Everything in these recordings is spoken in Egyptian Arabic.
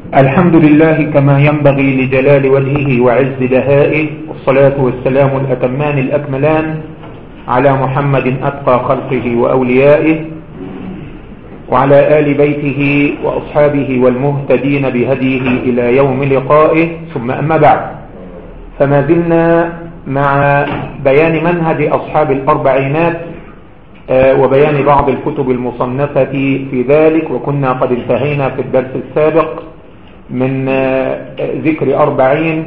الحمد لله كما ينبغي لجلال وجهه وعز دهائه والصلاة والسلام الأتمان الأكملان على محمد أتقى خلقه وأوليائه وعلى آل بيته وأصحابه والمهتدين بهديه إلى يوم لقائه ثم أما بعد فما زلنا مع بيان منهج أصحاب الأربعينات وبيان بعض الكتب المصنفة في ذلك وكنا قد انتهينا في الدرس السابق من ذكر أربعين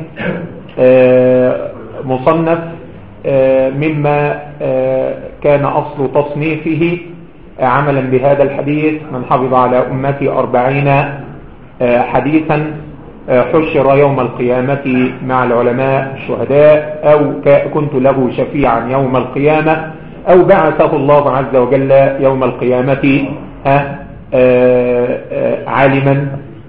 مصنف مما كان أصل تصنيفه عملا بهذا الحديث من حفظ على أمتي أربعين حديثا حشر يوم القيامة مع العلماء الشهداء أو كنت له شفيعا يوم القيامة أو بعثه الله عز وجل يوم القيامة عالما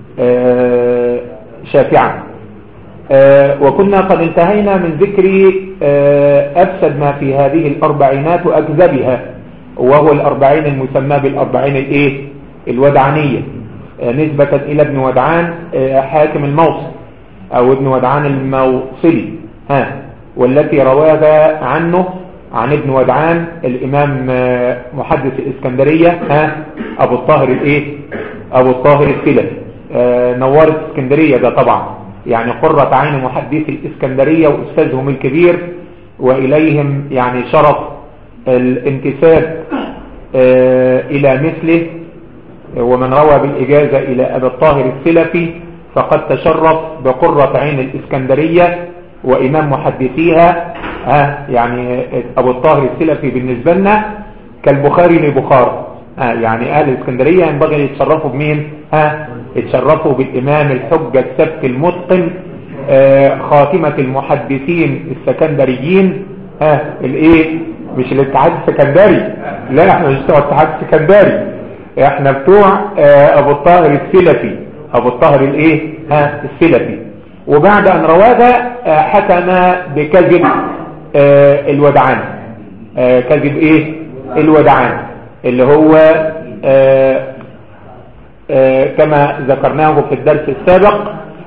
شافعا وكنا قد انتهينا من ذكر أفسد ما في هذه الأربعينات وأكذبها وهو الأربعين المسمى بالأربعين الإيه الودعنية نسبة إلى ابن ودعان حاكم الموصل أو ابن ودعان الموصلي ها والتي رواها عنه عن ابن ودعان الإمام محدث الإسكندرية ها أبو الطاهر الإيه أبو الطاهر السلفي نورت اسكندرية ده طبعا يعني قرة عين محدث الإسكندرية وأستاذهم الكبير وإليهم يعني شرف الانتساب إلى مثله ومن روى بالإجازة إلى أبي الطاهر السلفي فقد تشرف بقرة عين الإسكندرية وإمام محدثيها ها يعني أبو الطاهر السلفي بالنسبة لنا كالبخاري لبخار ها يعني أهل الإسكندرية ينبغي يتشرفوا بمين ها يتشرفوا بالإمام الحجة السبت المتقن آه خاتمة المحدثين السكندريين ها الايه مش الاتحاد السكندري لا احنا مش بتوع الاتحاد السكندري احنا بتوع آه ابو الطاهر السلفي ابو الطاهر الايه ها السلفي وبعد ان رواها آه حكم بكذب آه الودعان آه كذب ايه الودعان اللي هو آه آه كما ذكرناه في الدرس السابق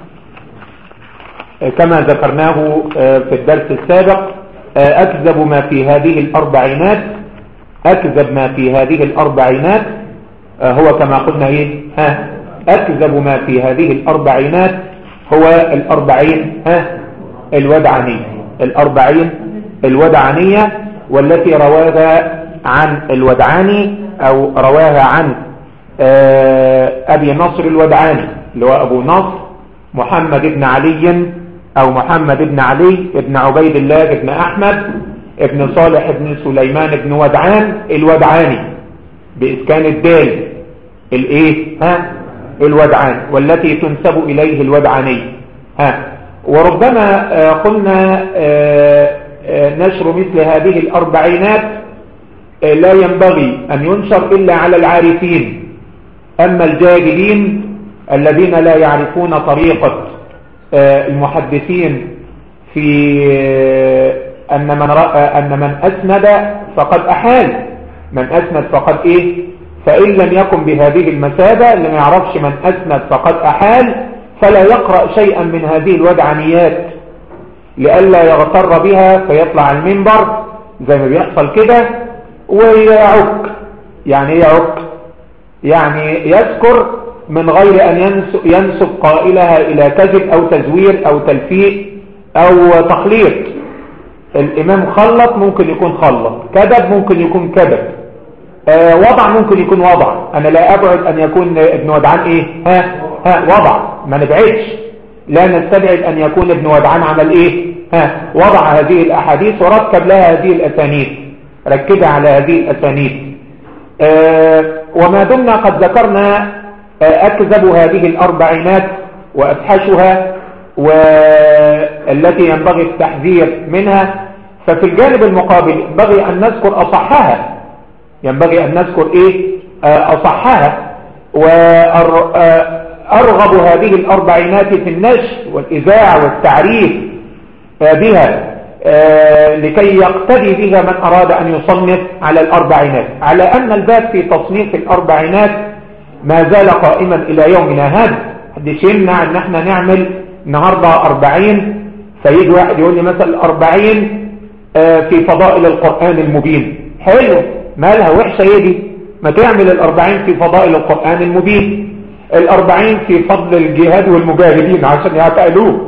آه كما ذكرناه في الدرس السابق أكذب ما في هذه الأربعينات أكذب ما في هذه الأربعينات هو كما قلنا إيه ها أكذب ما في هذه الأربعينات هو الأربعين ها الودعنية الأربعين الودعنية والتي رواها عن الودعاني أو رواها عن أبي نصر الودعاني اللي هو أبو نصر محمد بن علي أو محمد بن علي بن عبيد الله بن أحمد ابن صالح بن سليمان بن ودعان الودعاني بإسكان الدال الايه ها الودعان والتي تنسب إليه الودعاني ها وربما قلنا نشر مثل هذه الأربعينات لا ينبغي أن ينشر إلا على العارفين أما الجاهلين الذين لا يعرفون طريقة المحدثين في أن من, أن من أسند فقد أحال من أسند فقد إيه فإن لم يكن بهذه المثابة لم يعرفش من أسند فقد أحال فلا يقرأ شيئا من هذه الودعنيات لئلا يغتر بها فيطلع المنبر زي ما بيحصل كده ويعك يعني يعك يعني يذكر من غير أن ينسب قائلها إلى كذب أو تزوير أو تلفيق أو تخليط الإمام خلط ممكن يكون خلط كذب ممكن يكون كذب آه وضع ممكن يكون وضع أنا لا أبعد أن يكون ابن ودعان إيه ها ها وضع ما نبعدش لا نستبعد أن يكون ابن ودعان عمل إيه ها وضع هذه الأحاديث وركب لها هذه الأسانيد ركبها على هذه الأسانيد آه وما دمنا قد ذكرنا أكذب هذه الأربعينات وأفحشها والتي ينبغي التحذير منها ففي الجانب المقابل ينبغي أن نذكر أصحها ينبغي أن نذكر إيه أصحها وأرغب هذه الأربعينات في النشر والإذاعة والتعريف بها لكي يقتدي بها من أراد أن يصنف على الأربعينات على أن الباب في تصنيف الأربعينات ما زال قائما إلى يومنا هذا محدش يمنع ان احنا نعمل النهاردة أربعين فيجي واحد يقول لي مثلا أربعين آه، في فضائل القرآن المبين حلو مالها وحشة ايه دي ما تعمل الأربعين في فضائل القرآن المبين الأربعين في فضل الجهاد والمجاهدين عشان يعتقلوك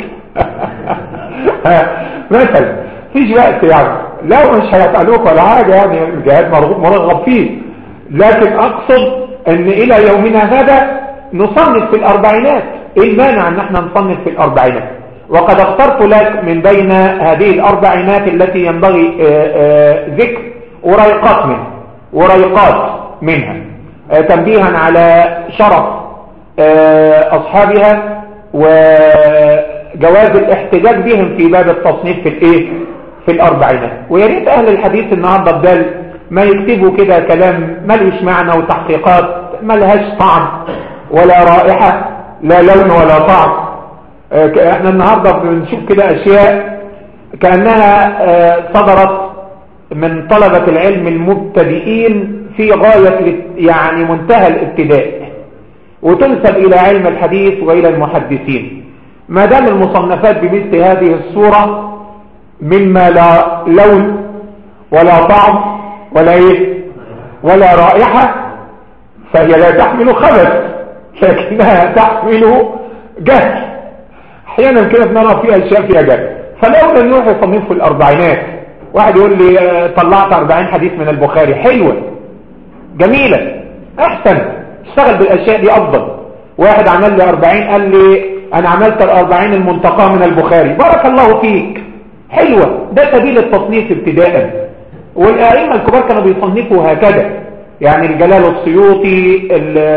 مثلا فيش وقت يعني لو مش هيسألوك ولا حاجة يعني الجهاد مرغب فيه لكن أقصد أن إلى يومنا هذا نصنف في الأربعينات إيه المانع أن احنا نصنف في الأربعينات وقد اخترت لك من بين هذه الأربعينات التي ينبغي آه، آه، ذكر وريقات منها وريقات منها آه، تنبيها على شرف أصحابها وجواز الاحتجاج بهم في باب التصنيف في الايه في الأربعينات ويا ريت أهل الحديث النهاردة بدل ما يكتبوا كده كلام ملوش معنى وتحقيقات ملهاش طعم ولا رائحة لا لون ولا طعم آه، احنا النهاردة بنشوف كده أشياء كأنها آه، صدرت من طلبة العلم المبتدئين في غاية يعني منتهى الابتداء وتنسب إلى علم الحديث وإلى المحدثين ما دام المصنفات بمثل هذه الصورة مما لا لون ولا طعم ولا ايه ولا رائحة فهي لا تحمل خبث لكنها تحمل جهل احيانا كده بنرى فيها اشياء فيها جهل فلولا نروح يصنف في الاربعينات واحد يقول لي آه، طلعت 40 حديث من البخاري حلوة جميلة احسن اشتغل بالاشياء دي افضل واحد عمل لي 40 قال لي انا عملت الاربعين المنتقى من البخاري بارك الله فيك حلوة ده سبيل التصنيف ابتداء والائمه الكبار كانوا بيصنفوا هكذا يعني الجلال السيوطي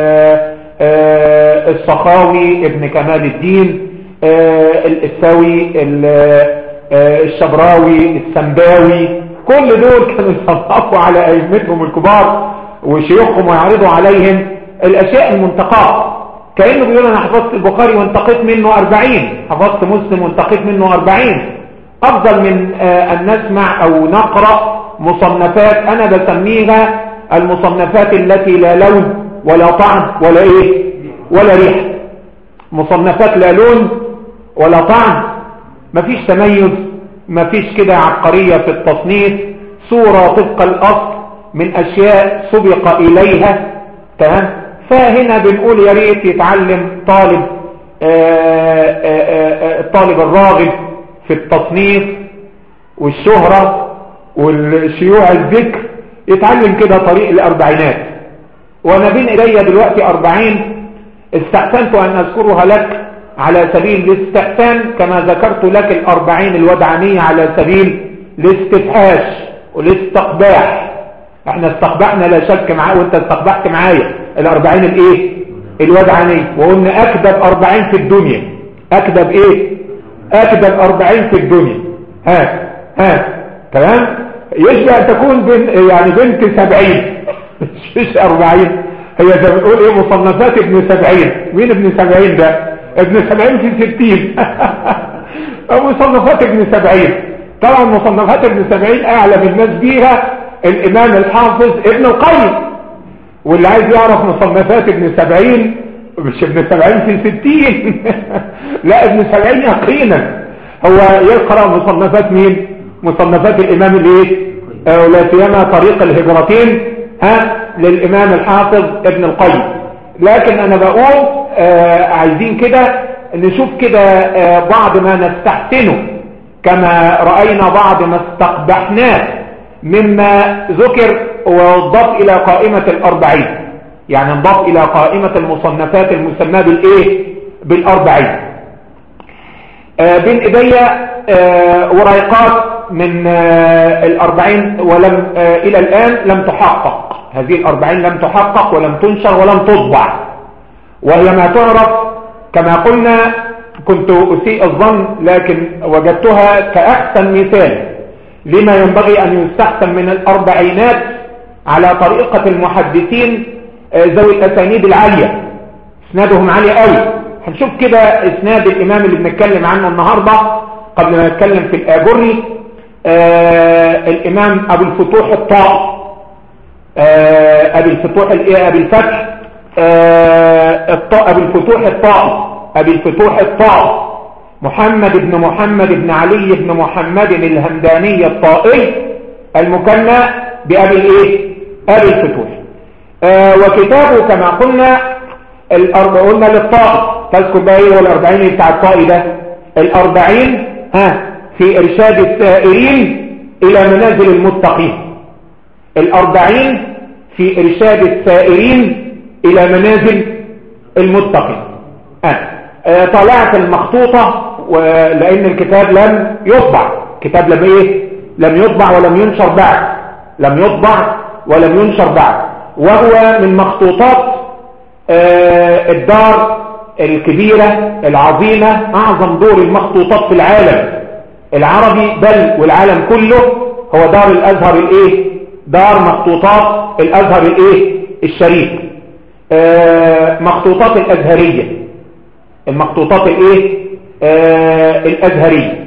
آه، السخاوي ابن كمال الدين آه، الاساوي آه، الشبراوي السنباوي كل دول كانوا يصنفوا على ائمتهم الكبار وشيوخهم ويعرضوا عليهم الاشياء المنتقاه كأنه بيقول انا حفظت البخاري وانتقيت منه 40 حفظت مسلم وانتقيت منه 40 افضل من ان نسمع او نقرأ مصنفات انا بسميها المصنفات التي لا لون ولا طعم ولا ايه ولا ريح مصنفات لا لون ولا طعم مفيش تميز مفيش كده عبقرية في التصنيف صورة طبق الأصل من أشياء سبق إليها تمام فهنا بنقول يا ريت يتعلم طالب آه، آه، آه، الطالب الراغب في التصنيف والشهرة والشيوع الذكر يتعلم كده طريق الأربعينات وأنا بين إلي دلوقتي أربعين استحسنت أن أذكرها لك على سبيل الاستحسان كما ذكرت لك الأربعين الودعانية على سبيل الاستفحاش والاستقباح احنا استقبحنا لا شك معاه وانت استقبحت معايا الأربعين الايه الودعانية وقلنا أكذب أربعين في الدنيا أكذب ايه أكذب أربعين في الدنيا ها ها تمام يشبه أن تكون بن يعني بنت سبعين مش أربعين هي زي ما بنقول ايه مصنفات ابن سبعين مين ابن سبعين ده ابن سبعين في ستين مصنفات ابن سبعين طبعا مصنفات ابن سبعين اعلم الناس بيها الامام الحافظ ابن القيم واللي عايز يعرف مصنفات ابن سبعين مش ابن سبعين في ستين لا ابن سبعين يقينا هو يقرأ مصنفات مين مصنفات الامام الايه آه، ولا سيما طريق الهجرتين ها للامام الحافظ ابن القيم لكن انا بقول آه عايزين كده نشوف كده آه بعض ما نستحسنه كما رأينا بعض ما استقبحناه مما ذكر وضاف إلى قائمة الأربعين يعني انضاف إلى قائمة المصنفات المسمى بالإيه بالأربعين آه بين إيدي آه وريقات من آه الأربعين ولم آه إلى الآن لم تحقق هذه الأربعين لم تحقق ولم تنشر ولم تطبع وهي ما تعرف كما قلنا كنت أسيء الظن لكن وجدتها كأحسن مثال لما ينبغي أن يستحسن من الأربعينات على طريقة المحدثين آه، ذوي الأسانيد العالية اسنادهم عالي قوي هنشوف كده اسناد الإمام اللي بنتكلم عنه النهاردة قبل ما نتكلم في الآجري آه الإمام أبو الفتوح الطاء آه أبي الفتوح الإيه أبي الفتح آه الطاء أبي الفتوح الطاء أبي الفتوح الطائي محمد بن محمد بن علي بن محمد الهمداني الطائي المكنى بأبي الايه أبي الفتوح آه وكتابه كما قلنا قلنا للطائي تذكر بقى ايه والأربعين بتاع الطائي ده الأربعين ها في إرشاد السائرين إلى منازل المتقين الأربعين في إرشاد السائرين إلى منازل المتقين آه. آه طلعت المخطوطة لأن الكتاب لم يطبع كتاب لم إيه لم يطبع ولم ينشر بعد لم يطبع ولم ينشر بعد وهو من مخطوطات آه الدار الكبيرة العظيمة أعظم دور المخطوطات في العالم العربي بل والعالم كله هو دار الأزهر الإيه دار مخطوطات الأزهر الإيه الشريف آه مخطوطات الأزهرية المخطوطات الإيه آه الأزهرية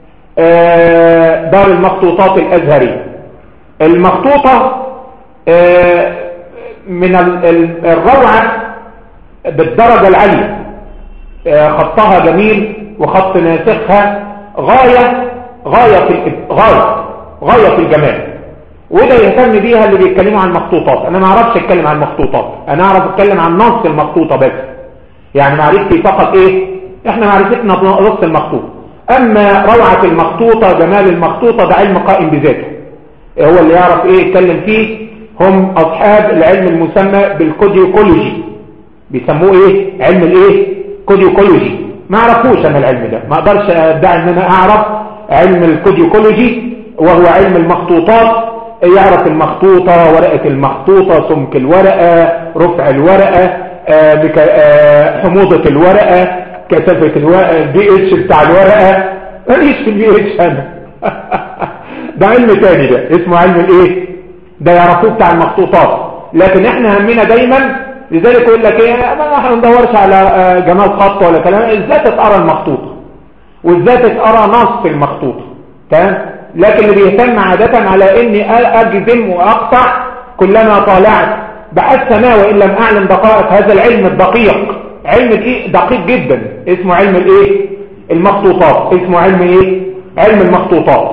آه دار المخطوطات الأزهرية المخطوطة آه من الروعة بالدرجة العالية خطها جميل وخط ناسخها غاية غاية في غاية غاية في الجمال وده يهتم بيها اللي بيتكلموا عن المخطوطات انا ما اعرفش اتكلم عن المخطوطات انا اعرف اتكلم عن نص المخطوطة بس يعني معرفتي فقط ايه احنا معرفتنا نص المخطوط اما روعة المخطوطة جمال المخطوطة ده علم قائم بذاته هو اللي يعرف ايه يتكلم فيه هم اصحاب العلم المسمى بالكوديوكولوجي بيسموه ايه علم الايه كوديوكولوجي ما اعرفوش انا العلم ده ما اقدرش ادعي ان انا اعرف علم الكوديوكولوجي وهو علم المخطوطات يعرف المخطوطة ورقة المخطوطة سمك الورقة رفع الورقة حموضة الورقة كثافة الورقة البي اتش بتاع الورقة ماليش في البي اتش انا ده علم تاني ده اسمه علم الايه ده يعرفوه بتاع المخطوطات لكن احنا همنا دايما لذلك يقول لك ايه ما احنا ندورش على جمال خط ولا كلام ازاي تتقرا المخطوطه وازاي تتقرا نص المخطوطه تمام لكن اللي بيهتم عاده على اني اجزم واقطع كلما طالعت بحثت ما وان لم اعلم دقائق هذا العلم الدقيق علم ايه دقيق جدا اسمه علم الايه المخطوطات اسمه علم ايه علم المخطوطات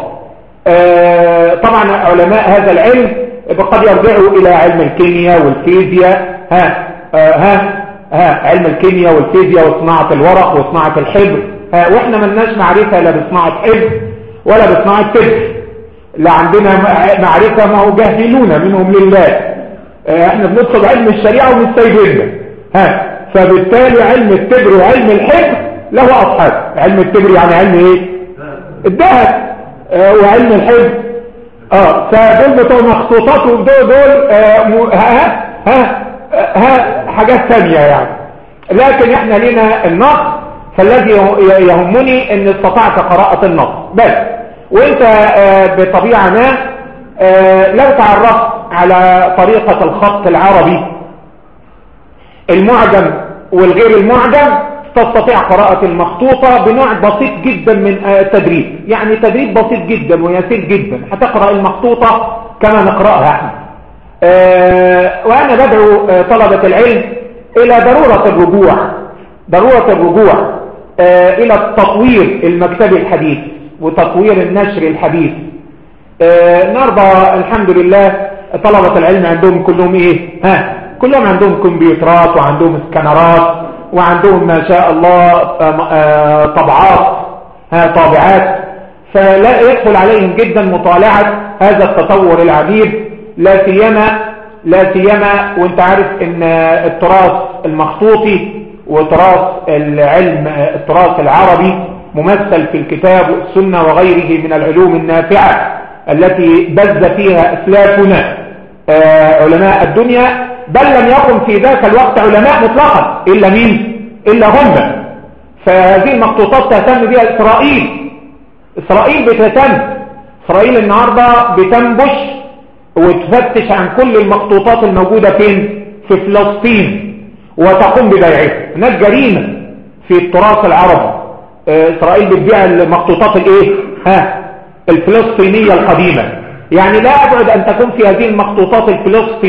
آه طبعا علماء هذا العلم قد يرجعوا الى علم الكيمياء والفيزياء ها آه ها ها علم الكيمياء والفيزياء وصناعة الورق وصناعة الحبر ها واحنا ملناش معرفة لا بصناعة حبر ولا بصناعة تبر لا عندنا معرفة ما هو جاهلون منهم لله اه احنا بندخل علم الشريعة ومش سايبيننا ها فبالتالي علم التبر وعلم الحبر له اصحاب علم التبر يعني علم ايه الذهب اه وعلم الحبر اه فدول بتوع مخطوطات ودول دول اه ها ها ها حاجات ثانية يعني لكن احنا لنا النص فالذي يهمني ان استطعت قراءة النص بس وانت بطبيعة ما لو تعرفت على طريقة الخط العربي المعجم والغير المعجم تستطيع قراءة المخطوطة بنوع بسيط جدا من التدريب يعني تدريب بسيط جدا ويسير جدا هتقرأ المخطوطة كما نقرأها احنا أه وأنا بدعو طلبة العلم إلى ضرورة الرجوع ضرورة الرجوع أه إلى التطوير المكتبي الحديث وتطوير النشر الحديث أه نرضى الحمد لله طلبة العلم عندهم كلهم إيه ها كلهم عندهم كمبيوترات وعندهم سكانرات وعندهم ما شاء الله طبعات ها طابعات فلا يدخل عليهم جدا مطالعة هذا التطور العجيب لا سيما لا سيما وانت عارف ان التراث المخطوطي وتراث العلم التراث العربي ممثل في الكتاب والسنة وغيره من العلوم النافعة التي بز فيها اسلافنا علماء الدنيا بل لم يكن في ذاك الوقت علماء مطلقا الا مين الا هم فهذه المخطوطات تهتم بها اسرائيل اسرائيل بتهتم اسرائيل النهاردة بتنبش وتفتش عن كل المخطوطات الموجودة فين في فلسطين وتقوم ببيعها هناك جريمة في التراث العربي اسرائيل بتبيع المخطوطات الايه ها الفلسطينية القديمة يعني لا ابعد ان تكون في هذه المخطوطات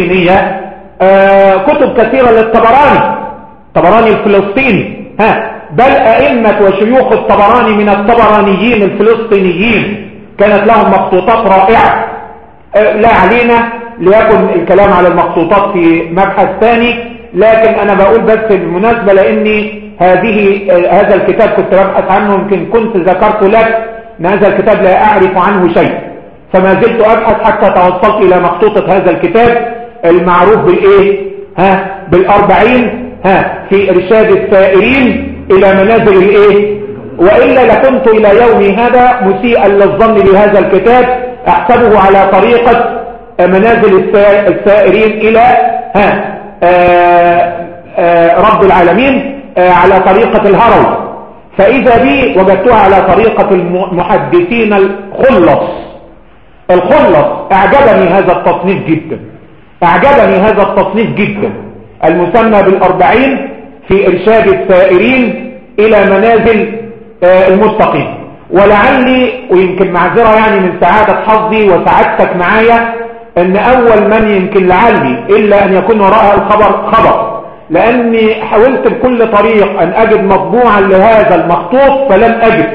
الفلسطينية آه كتب كثيرة للطبراني طبراني الفلسطيني ها بل أئمة وشيوخ الطبراني من الطبرانيين الفلسطينيين كانت لهم مخطوطات رائعة أه، لا علينا ليكن الكلام على المخطوطات في مبحث ثاني لكن أنا بقول بس بالمناسبة لأني هذه أه، هذا الكتاب كنت ببحث عنه يمكن كنت ذكرت لك أن هذا الكتاب لا أعرف عنه شيء فما زلت أبحث حتى توصلت إلى مخطوطة هذا الكتاب المعروف بالإيه ها بالأربعين ها في إرشاد السائرين إلى منازل الإيه وإلا لكنت إلى يومي هذا مسيئا للظن بهذا الكتاب أحسبه على طريقة منازل السائرين إلى ها آآ آه، آآ آه، رب العالمين آه، على طريقة الهروي فإذا بي وجدتها على طريقة المحدثين الخلص الخلص أعجبني هذا التصنيف جدا أعجبني هذا التصنيف جدا المسمى بالأربعين في إرشاد السائرين إلى منازل آه، المستقيم ولعلي ويمكن معذرة يعني من سعادة حظي وسعادتك معايا ان اول من يمكن لعلي الا ان يكون وراء الخبر خبر لاني حاولت بكل طريق ان اجد مطبوعا لهذا المخطوط فلم اجد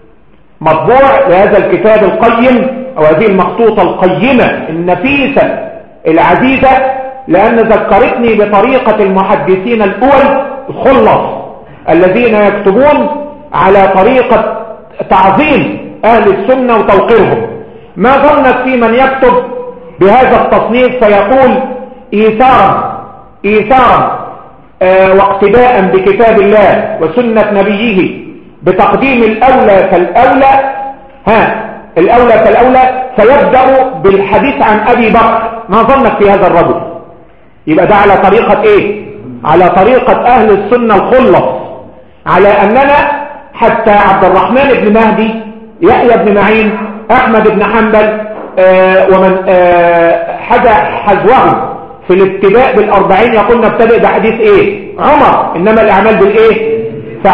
مطبوع لهذا الكتاب القيم او هذه المخطوطة القيمة النفيسة العزيزة لان ذكرتني بطريقة المحدثين الاول الخلص الذين يكتبون على طريقة تعظيم اهل السنة وتوقيرهم ما ظنك في من يكتب بهذا التصنيف فيقول ايثارا ايثارا آه واقتداء بكتاب الله وسنة نبيه بتقديم الاولى فالاولى ها الاولى فالاولى فيبدأ بالحديث عن ابي بكر ما ظنك في هذا الرجل يبقى ده على طريقة ايه على طريقة اهل السنة الخلص على اننا حتى عبد الرحمن بن مهدي يحيى بن معين احمد بن حنبل آه ومن آه حدا حزوهم في الابتداء بالاربعين يقول نبتدئ بحديث ايه عمر انما الاعمال بالايه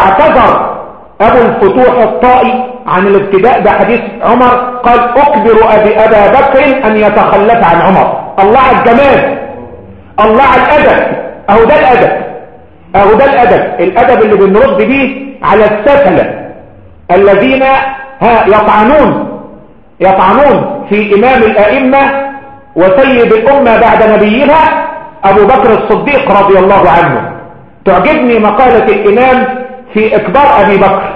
فاعتذر ابو الفتوح الطائي عن الابتداء بحديث عمر قال اكبر ابي ابا بكر ان يتخلف عن عمر الله على الجمال الله على الادب اهو ده الادب اهو ده الادب الادب اللي بنرد بيه على السفلة الذين ها يطعنون يطعنون في امام الائمة وسيد الامة بعد نبيها ابو بكر الصديق رضي الله عنه تعجبني مقالة الامام في اكبار ابي بكر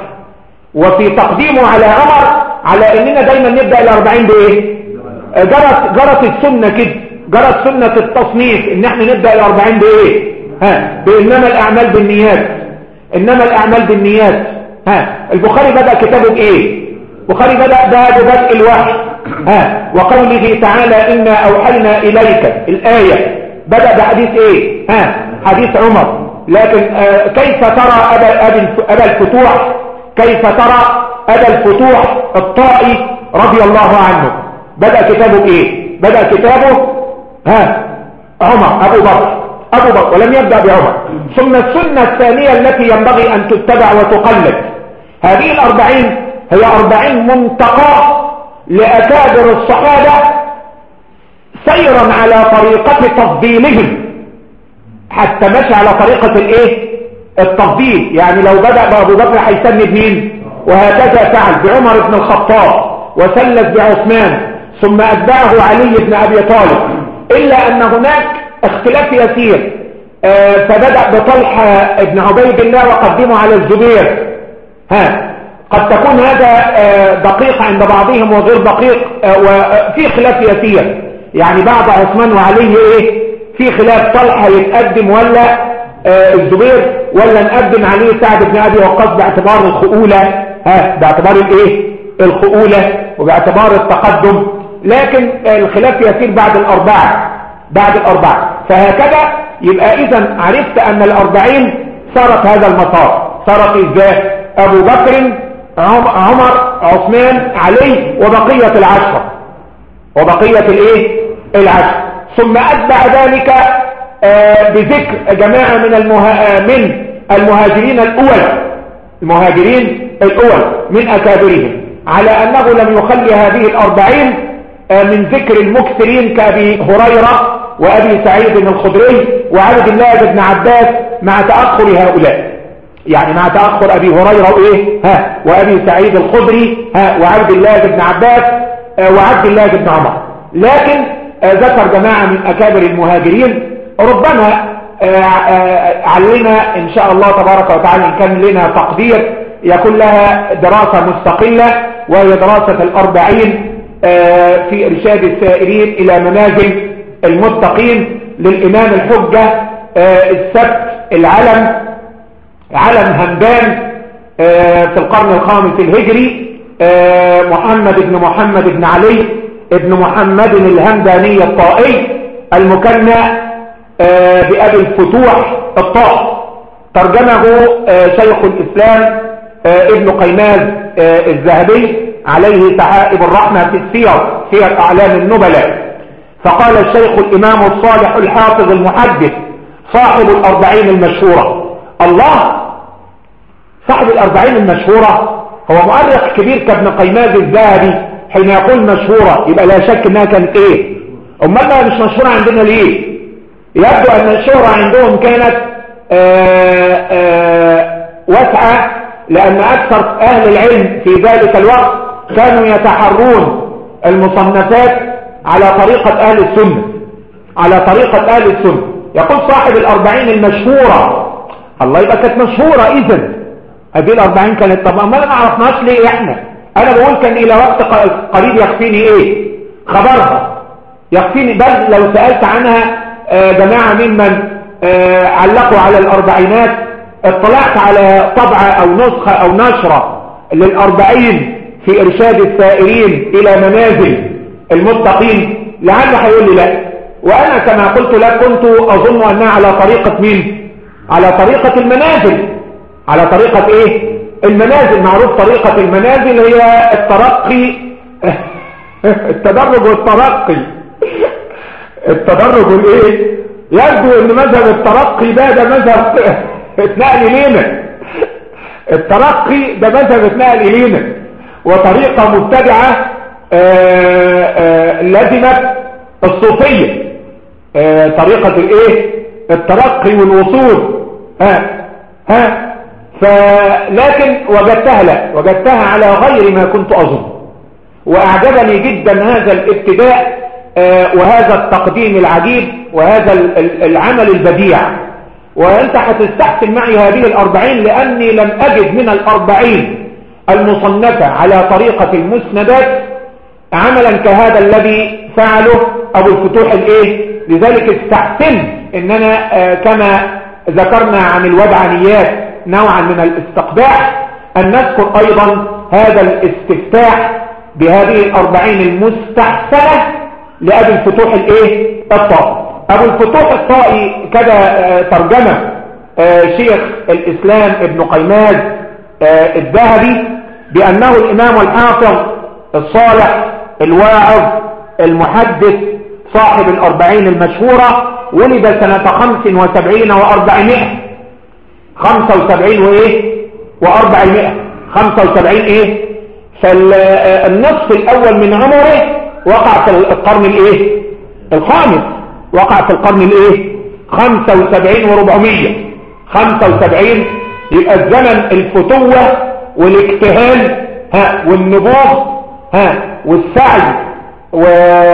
وفي تقديمه على عمر على اننا دايما نبدأ الاربعين بايه جرت, جرت السنة كده جرت سنة التصنيف ان احنا نبدأ الاربعين بايه ها بانما الاعمال بالنيات انما الاعمال بالنيات ها البخاري بدأ كتابه بايه البخاري بدأ باب بدء الوحي ها وقوله تعالى إنا أوحينا إليك الآية بدأ بحديث ايه ها حديث عمر لكن آه كيف ترى أبا, أبا الفتوح كيف ترى أبا الفتوح الطائي رضي الله عنه بدأ كتابه ايه بدأ كتابه ها عمر ابو بكر ابو بكر ولم يبدأ بعمر ثم السنة الثانية التي ينبغي ان تتبع وتقلد هذه الاربعين هي اربعين منتقى لأكابر الصحابة سيرا على طريقة تفضيلهم حتى مشى على طريقة الايه التفضيل يعني لو بدأ بأبو بكر هيسند مين وهكذا فعل بعمر بن الخطاب وسلت بعثمان ثم أتبعه علي بن أبي طالب إلا أن هناك اختلاف يسير آه فبدأ بطلحة بن عبيد الله وقدمه على الزبير ها قد تكون هذا آه دقيق عند بعضهم وغير دقيق آه وفي خلاف يسير يعني بعد عثمان وعلي ايه في خلاف طلحة يتقدم ولا آه الزبير ولا نقدم عليه سعد بن أبي وقاص باعتبار الخؤولة ها باعتبار الايه الخؤولة وباعتبار التقدم لكن الخلاف يسير بعد الأربعة بعد الأربعة فهكذا يبقى إذا عرفت أن الأربعين صارت هذا المسار صارت إزاي أبو بكر عمر عثمان علي وبقية العشرة وبقية الايه العشرة ثم أتبع ذلك آه بذكر جماعة من, المها... من المهاجرين الأول المهاجرين الأول من أكابرهم على أنه لم يخلي هذه الأربعين آه من ذكر المكثرين كأبي هريرة وأبي سعيد الخدري وعبد الله بن عباس مع تأخر هؤلاء يعني مع تأخر أبي هريرة وإيه ها وأبي سعيد الخدري ها وعبد الله بن عباس آه، وعبد الله بن عمر لكن آه، ذكر جماعة من أكابر المهاجرين ربما آه، علينا إن شاء الله تبارك وتعالى إن كان لنا تقدير يكون لها دراسة مستقلة وهي دراسة الأربعين في إرشاد السائرين إلى منازل المتقين للإمام الحجة السبت العلم علم همدان آه، في القرن الخامس الهجري آه، محمد بن محمد بن علي ابن محمد الهمداني الطائي المكنى آه، بأبي الفتوح الطاء ترجمه شيخ الإسلام ابن قيماز الذهبي عليه سحائب الرحمة في السير سير أعلام النبلاء فقال الشيخ الإمام الصالح الحافظ المحدث صاحب الأربعين المشهورة الله صاحب الأربعين المشهورة هو مؤرخ كبير كابن قيماز الذهبي حين يقول مشهورة يبقى لا شك انها كانت ايه امال ما مش مشهورة عندنا ليه يبدو ان الشهرة عندهم كانت آآ آآ واسعة لان اكثر اهل العلم في ذلك الوقت كانوا يتحرون المصنفات على طريقة اهل السنة على طريقة اهل السنة يقول صاحب الاربعين المشهورة الله يبقى كانت مشهورة اذن هذه الأربعين كانت طب ما ما عرفناش ليه احنا انا بقول كان الى وقت قريب يكفيني ايه خبرها يكفيني بل لو سألت عنها آه، جماعة ممن آه، علقوا على الاربعينات اطلعت على طبعة او نسخة او نشرة للاربعين في ارشاد السائرين الى منازل المتقين لعل هيقول لي لا وانا كما قلت لك كنت اظن انها على طريقة مين على طريقة المنازل على طريقة ايه المنازل معروف طريقة المنازل هي الترقي التدرج والترقي التدرج والايه يبدو ان مذهب الترقي ده ده مذهب اتنقل الينا الترقي ده مذهب اتنقل الينا وطريقة مبتدعة آه، آه، لزمت الصوفية آه، طريقة الايه الترقي والوصول ها ها فلكن وجدتها لا وجدتها على غير ما كنت أظن وأعجبني جدا هذا الابتداء آه، وهذا التقديم العجيب وهذا العمل البديع وأنت هتستحسن معي هذه الأربعين لأني لم أجد من الأربعين المصنفة على طريقة المسندات عملا كهذا الذي فعله أبو الفتوح الإيه لذلك استحسن إننا آه، كما ذكرنا عن الودعنيات نوعا من الاستقباح أن نذكر أيضا هذا الاستفتاح بهذه الأربعين المستحسنة لأبي الفتوح الإيه؟ الطائي أبو الفتوح الطائي كذا آه، ترجمة آه، شيخ الإسلام ابن قيماز آه، الذهبي بأنه الإمام الحافظ الصالح الواعظ المحدث صاحب الأربعين المشهورة ولد سنة خمس وسبعين وأربعمائة خمسة وسبعين وايه واربعمائة خمسة وسبعين ايه فالنصف الاول من عمره وقع في القرن الايه الخامس وقع في القرن الايه خمسة وسبعين وربعمية خمسة وسبعين يبقى الزمن الفتوة والاجتهال ها والنبوغ ها والسعي و...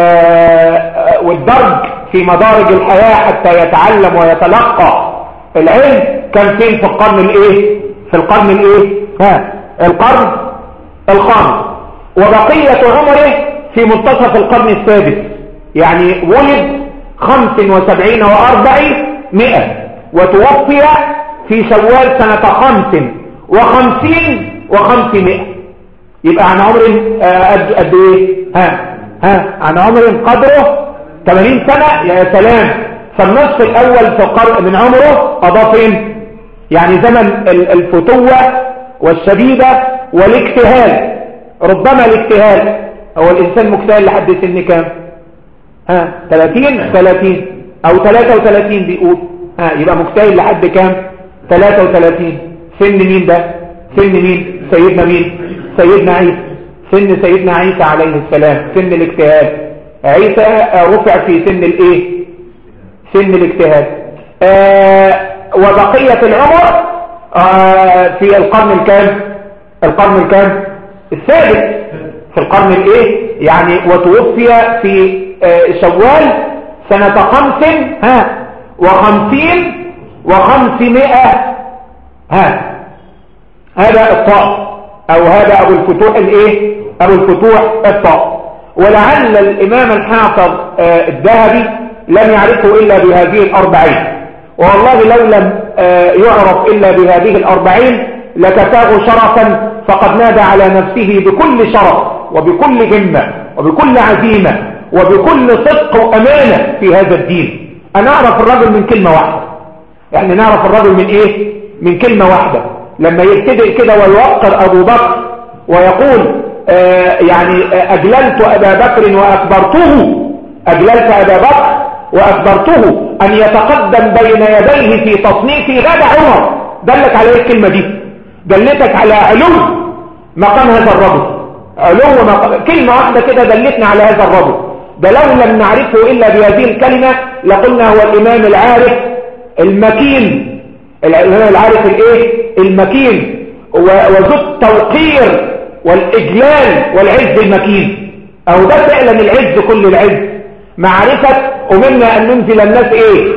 والدرج في مدارج الحياة حتى يتعلم ويتلقى العلم كان فين في القرن الايه في القرن الايه ها القرن الخامس وبقية عمره في منتصف القرن السادس يعني ولد خمس وسبعين واربعمائة وتوفي في شوال سنة خمس وخمسين وخمسمائة يبقى عن عمر آه، قد ايه ها ها عن عمر قدره 80 سنة يا سلام فالنصف الاول في القرن من عمره قضى فين يعني زمن الفتوة والشديدة والاجتهال ربما الاجتهال هو الإنسان مجتهل لحد سن كام ها 30 30 أو 33 بيقول ها يبقى مجتهل لحد كام 33 سن مين ده سن مين سيدنا مين سيدنا عيسى سن سيدنا عيسى عليه السلام سن الاجتهاد عيسى رفع في سن الايه سن الاجتهاد آه وبقية العمر آه في القرن الكام القرن الكام السادس في القرن الايه يعني وتوفي في آه شوال سنة خمس ها وخمسين وخمسمائة ها هذا الطاء او هذا ابو الفتوح الايه ابو الفتوح الطاء ولعل الامام الحافظ آه الذهبي لم يعرفه الا بهذه الاربعين والله لو لم آه يعرف الا بهذه الاربعين لكفاه شرفا فقد نادى على نفسه بكل شرف وبكل همة وبكل عزيمة وبكل صدق وأمانة في هذا الدين أنا أعرف الرجل من كلمة واحدة يعني نعرف الرجل من إيه من كلمة واحدة لما يبتدئ كده ويوقر أبو بكر ويقول آه يعني أجللت أبا بكر وأكبرته أجللت أبا بكر وأكبرته أن يتقدم بين يديه في تصنيف غدا عمر دلت على ايه الكلمة دي دلتك على علو مقام هذا الرجل علو مقام كلمة واحدة كده دلتنا على هذا الرجل ده لو لم نعرفه إلا بهذه الكلمة لقلنا هو الإمام العارف المكين الإمام العارف الإيه المكين وذو التوقير والإجلال والعز المكين أو ده فعلا العز كل العز معرفة أمرنا أن ننزل الناس إيه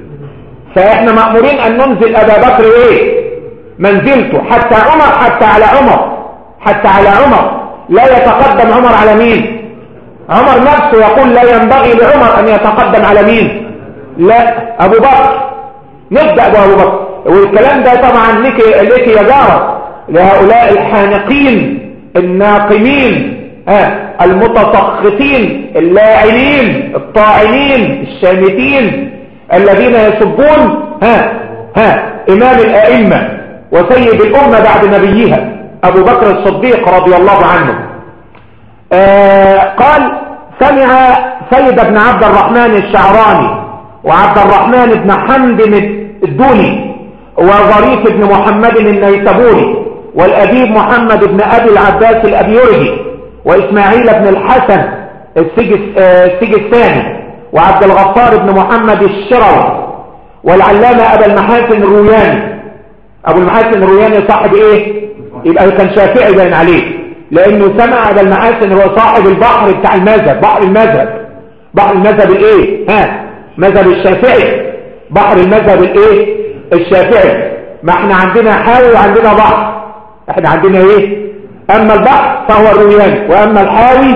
فإحنا مأمورين أن ننزل أبا بكر إيه منزلته حتى عمر حتى على عمر حتى على عمر لا يتقدم عمر على مين عمر نفسه يقول لا ينبغي لعمر أن يتقدم على مين لا أبو بكر نبدأ بأبو بكر والكلام ده طبعا لك, لك يا جارة لهؤلاء الحانقين الناقمين ها المتسخطين اللاعنين الطاعنين الشامتين الذين يسبون ها ها إمام الأئمة وسيد الأمة بعد نبيها أبو بكر الصديق رضي الله عنه آه قال سمع سيد بن عبد الرحمن الشعراني وعبد الرحمن بن حمد الدولي وظريف بن محمد النيسابوري والأديب محمد بن أبي العباس الأبيورجي وإسماعيل بن الحسن السجستاني وعبد الغفار بن محمد الشروي والعلامة أبا المحاسن الروياني أبو المحاسن الروياني صاحب إيه يبقى كان شافعي باين عليه لأنه سمع أبا المحاسن هو صاحب البحر بتاع المذهب بحر المذهب بحر المذهب الإيه ها مذهب الشافعي بحر المذهب الإيه الشافعي ما احنا عندنا حاوي وعندنا بحر احنا عندنا ايه اما البحر فهو الروياني واما الحاوي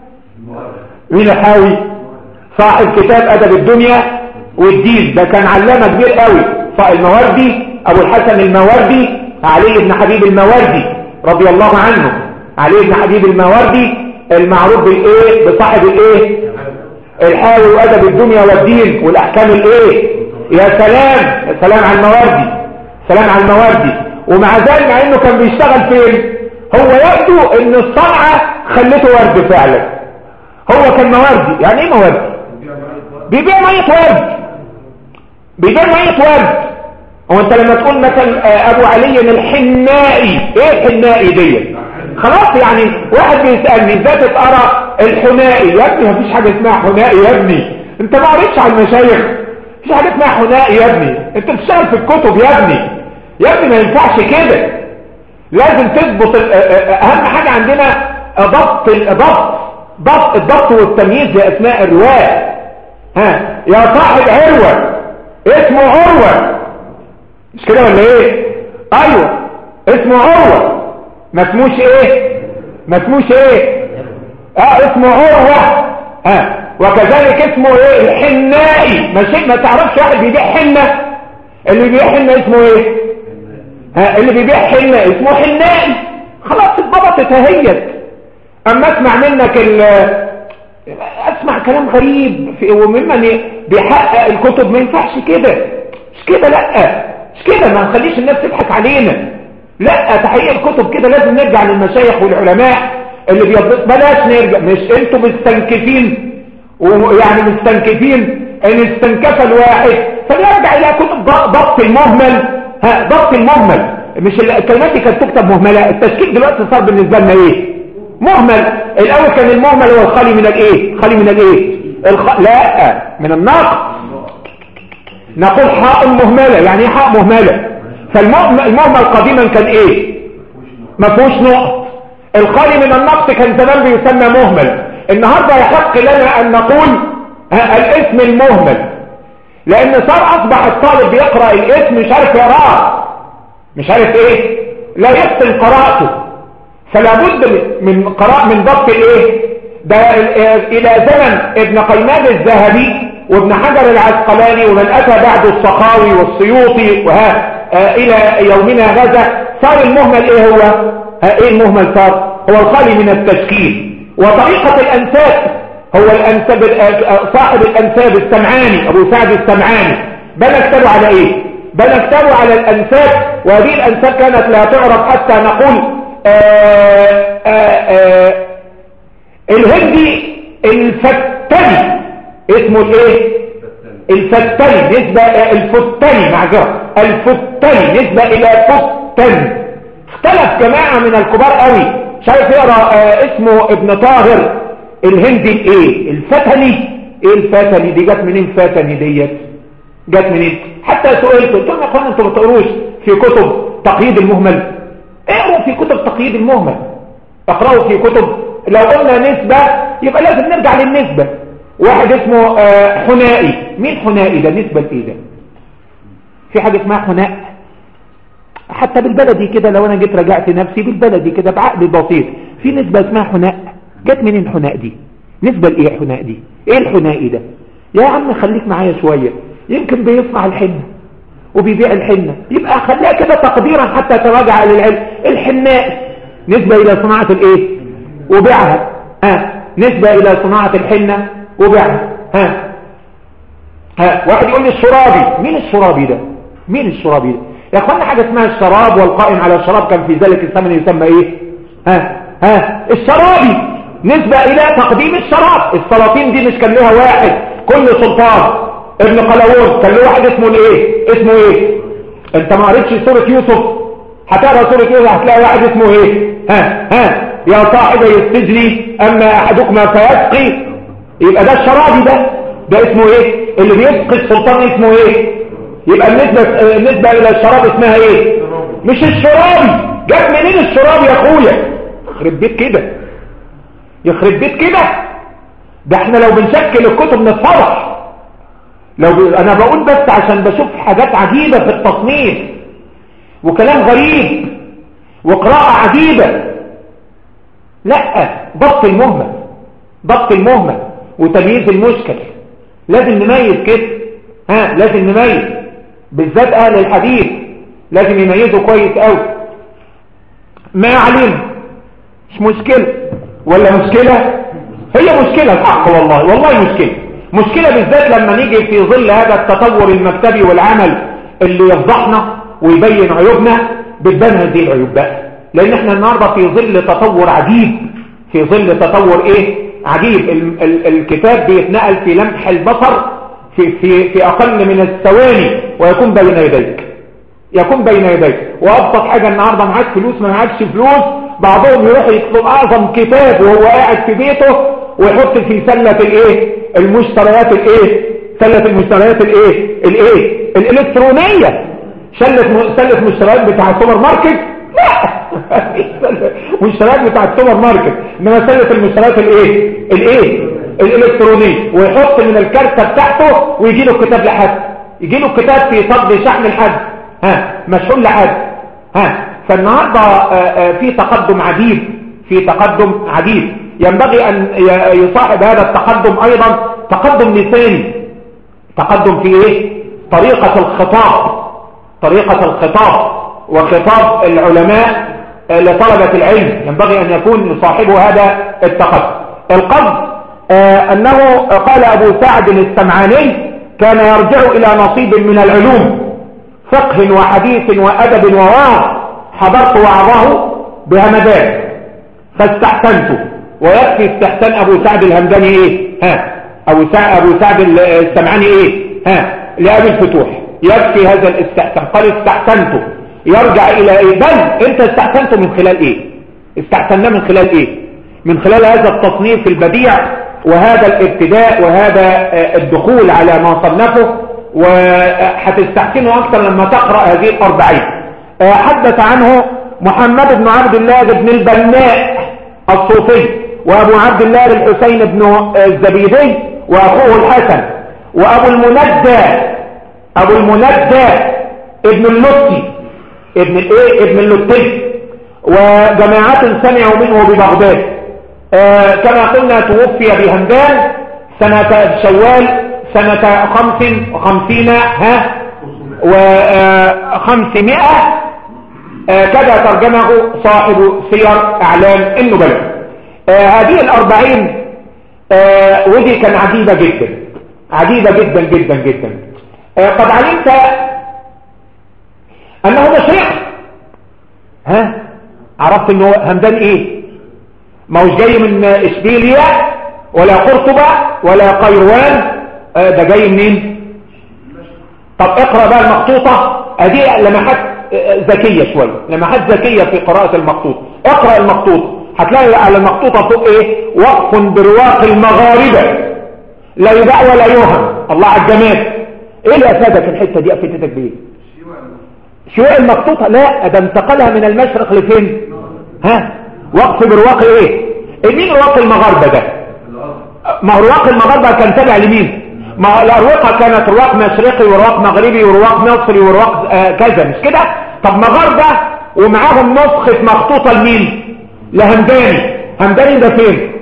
مين الحاوي صاحب كتاب ادب الدنيا والدين ده كان علامة كبير قوي الموردي ابو الحسن الموردي علي بن حبيب الموردي رضي الله عنه علي بن حبيب الموردي المعروف بالايه بصاحب الايه الحاوي وادب الدنيا والدين والاحكام الايه يا سلام يا سلام على الموردي سلام على الموردي ومع ذلك مع انه كان بيشتغل فين هو يبدو ان الصنعة خلته ورد فعلا هو كان موردي يعني ايه موردي بيبيع مية ورد بيبيع مية ورد هو انت لما تقول مثلا ابو علي الحنائي ايه الحنائي دي خلاص يعني واحد بيسألني ازاي تتقرا الحنائي يا ابني مفيش حاجة اسمها حنائي يا ابني انت ما قريتش على المشايخ مفيش حاجة اسمها حنائي يا ابني انت بتشتغل في الكتب يا ابني يا ابني ما ينفعش كده لازم تضبط اهم حاجة عندنا ضبط الضبط ضبط الضبط والتمييز لاسماء الرواة ها يا صاحب عروة اسمه عروة مش كده ولا ايه ايوه اسمه عروة ما اسموش ايه ما اسموش ايه اه اسمه عروة ها وكذلك اسمه ايه الحنائي ما, ما تعرفش واحد بيبيع حنة اللي بيبيع حنة اسمه ايه ها اللي بيبيع حنة اسمه حنائي خلاص اتضبطت اهيت اما اسمع منك ال اسمع كلام غريب في وممن بيحقق الكتب ما ينفعش كده مش كده لا مش كده ما نخليش الناس تضحك علينا لا تحقيق الكتب كده لازم نرجع للمشايخ والعلماء اللي بيضبط بلاش نرجع مش انتوا مستنكفين ويعني مستنكفين ان استنكف الواحد فنرجع الى كتب ضبط المهمل ها ضبط المهمل مش الكلمات دي كانت تكتب مهمله التشكيل دلوقتي صار بالنسبه لنا ايه مهمل الاول كان المهمل هو الخالي من الايه خالي من الايه الخ... لا من النقص نقول حاء مهمله يعني ايه حاء مهمله فالمهمل قديما كان ايه ما فيهوش نقط الخالي من النقص كان زمان بيسمى مهمل النهاردة يحق لنا ان نقول الاسم المهمل لان صار اصبح الطالب بيقرأ الاسم مش عارف يقراه مش عارف ايه لا يحسن قراءته فلا بد من قراء من ضبط الايه ده الى زمن ابن قيماد الذهبي وابن حجر العسقلاني ومن اتى بعد السخاوي والسيوطي وها آه الى يومنا هذا صار المهمل ايه هو آه ايه المهمل صار هو الخالي من التشكيل وطريقة الانساب هو الانساب آه، صاحب الانساب السمعاني ابو سعد السمعاني بل كتابه على ايه بل كتابه على الانساب وهذه الانساب كانت لا تعرف حتى نقول آآ آآ الهندي الفتني اسمه الايه الفتني نسبة الفتني معذرة الفتني نسبة الى فتن اختلف جماعة من الكبار قوي شايف يقرأ اسمه ابن طاهر الهندي الايه الفتني ايه الفتني دي جت منين فتني ديت جت منين حتى سئلت قلت لهم يا اخوانا انتوا ما بتقروش في كتب تقييد المهمل اقروا في كتب تقييد المهمل اقرأوا في كتب لو قلنا نسبة يبقى لازم نرجع للنسبة واحد اسمه حنائي مين حنائي ده نسبة لايه ده في حاجة اسمها حناء حتى بالبلدي كده لو انا جيت رجعت نفسي بالبلدي كده بعقل بسيط في نسبة اسمها حناء جت منين حناء دي نسبة لايه حناء دي ايه الحنائي ده يا عم خليك معايا شوية يمكن بيصنع الحنة وبيبيع الحنة يبقى خليها كده تقديرا حتى تراجع للعلم الحناء نسبة الى صناعة الايه وبيعها ها نسبة الى صناعة الحنة وبيعها ها ها واحد يقول لي الشرابي مين الشرابي ده مين الشرابي ده يا اخوانا حاجة اسمها الشراب والقائم على الشراب كان في ذلك الزمن يسمى ايه ها ها الشرابي نسبة الى تقديم الشراب السلاطين دي مش كان لها واحد كل سلطان ابن قلاوون كان له واحد اسمه الايه اسمه ايه انت ما قريتش سورة يوسف هتقرا سورة يوسف هتلاقي واحد اسمه ايه ها ها يا صاحب السجن اما احدكما فيسقي يبقى ده الشرابي ده ده اسمه ايه اللي بيسقي السلطان اسمه ايه يبقى النسبة, النسبة الى الشراب اسمها ايه مش الشرابي جاب منين الشرابي يا اخويا يخرب بيت كده يخرب بيت كده ده احنا لو بنشكل الكتب نتفرح لو ب... انا بقول بس عشان بشوف حاجات عجيبة في التصنيف وكلام غريب وقراءة عجيبة لا ضبط المهمل ضبط المهمل وتمييز المشكل لازم نميز كده ها لازم نميز بالذات اهل الحديث لازم يميزوا كويس قوي ما علينا مش مشكلة ولا مشكلة هي مشكلة الحق والله والله مشكلة مشكلة بالذات لما نيجي في ظل هذا التطور المكتبي والعمل اللي يفضحنا ويبين عيوبنا بتبان هذه العيوب بقى لان احنا النهاردة في ظل تطور عجيب في ظل تطور ايه عجيب ال ال الكتاب بيتنقل في لمح البصر في, في, في اقل من الثواني ويكون بين يديك يكون بين يديك وابسط حاجة النهاردة معاك فلوس ما معاكش فلوس بعضهم يروح يطلب اعظم كتاب وهو قاعد في بيته ويحط في سلة الايه المشتريات الايه سلة المشتريات الايه الايه الالكترونية سلة سلة مشتريات بتاع السوبر ماركت لا مشتريات بتاع السوبر ماركت انما سلة المشتريات الايه الايه الالكترونية ويحط من الكارتة بتاعته ويجي له الكتاب لحد يجي له الكتاب في صد شحن لحد ها مشحون لحد ها فالنهاردة في تقدم عجيب في تقدم عجيب ينبغي أن يصاحب هذا التقدم أيضا تقدم لساني تقدم في إيه؟ طريقة الخطاب طريقة الخطاب وخطاب العلماء لطلبة العلم ينبغي أن يكون يصاحبه هذا التقدم القصد أنه قال أبو سعد السمعاني كان يرجع إلى نصيب من العلوم فقه وحديث وأدب ووعظ حضرت وعظه بهمدان فاستحسنته ويكفي استحسان ابو سعد الهمداني ايه ها ابو سعد ابو سعد السمعاني ايه ها لابي الفتوح يكفي هذا الاستحسان قال استحسنته يرجع الى ايه بل انت استحسنته من خلال ايه استحسناه من خلال ايه من خلال هذا التصنيف البديع وهذا الابتداء وهذا الدخول على ما صنفه وهتستحسنه اكثر لما تقرأ هذه الاربعين حدث عنه محمد بن عبد الله بن البناء الصوفي وأبو عبد الله الحسين بن الزبيدي وأخوه الحسن وأبو المندى أبو المندى ابن اللطي ابن الايه ابن اللطي وجماعات سمعوا منه ببغداد آه كما قلنا توفي بهمدان سنة شوال سنة خمس وخمسين ها وخمسمائة آه كذا ترجمه صاحب سير أعلام النبلاء آه هذه الأربعين آه ودي كان عجيبة جدا عجيبة جدا جدا جدا قد علمت أنه مشرق ها عرفت أنه همدان إيه ما هوش جاي من إشبيليا ولا قرطبة ولا قيروان ده جاي منين طب اقرأ بقى المخطوطة ادي لمحات ذكية شوية لمحات ذكية في قراءة المخطوط اقرأ المخطوط هتلاقي على المخطوطة فوق ايه وقف برواق المغاربة لا يباع ولا يوهم الله على الجمال ايه اللي افادك الحتة دي افادتك بايه شيوع المخطوطة لا ده انتقلها من المشرق لفين ها وقف برواق ايه مين رواق المغاربة ده ما هو رواق المغاربة كان تابع لمين ما الأروقة كانت رواق مشرقي ورواق مغربي ورواق مصري ورواق آه كذا مش كده طب مغاربة ومعاهم نسخة مخطوطة لمين لهمداني همداني ده فين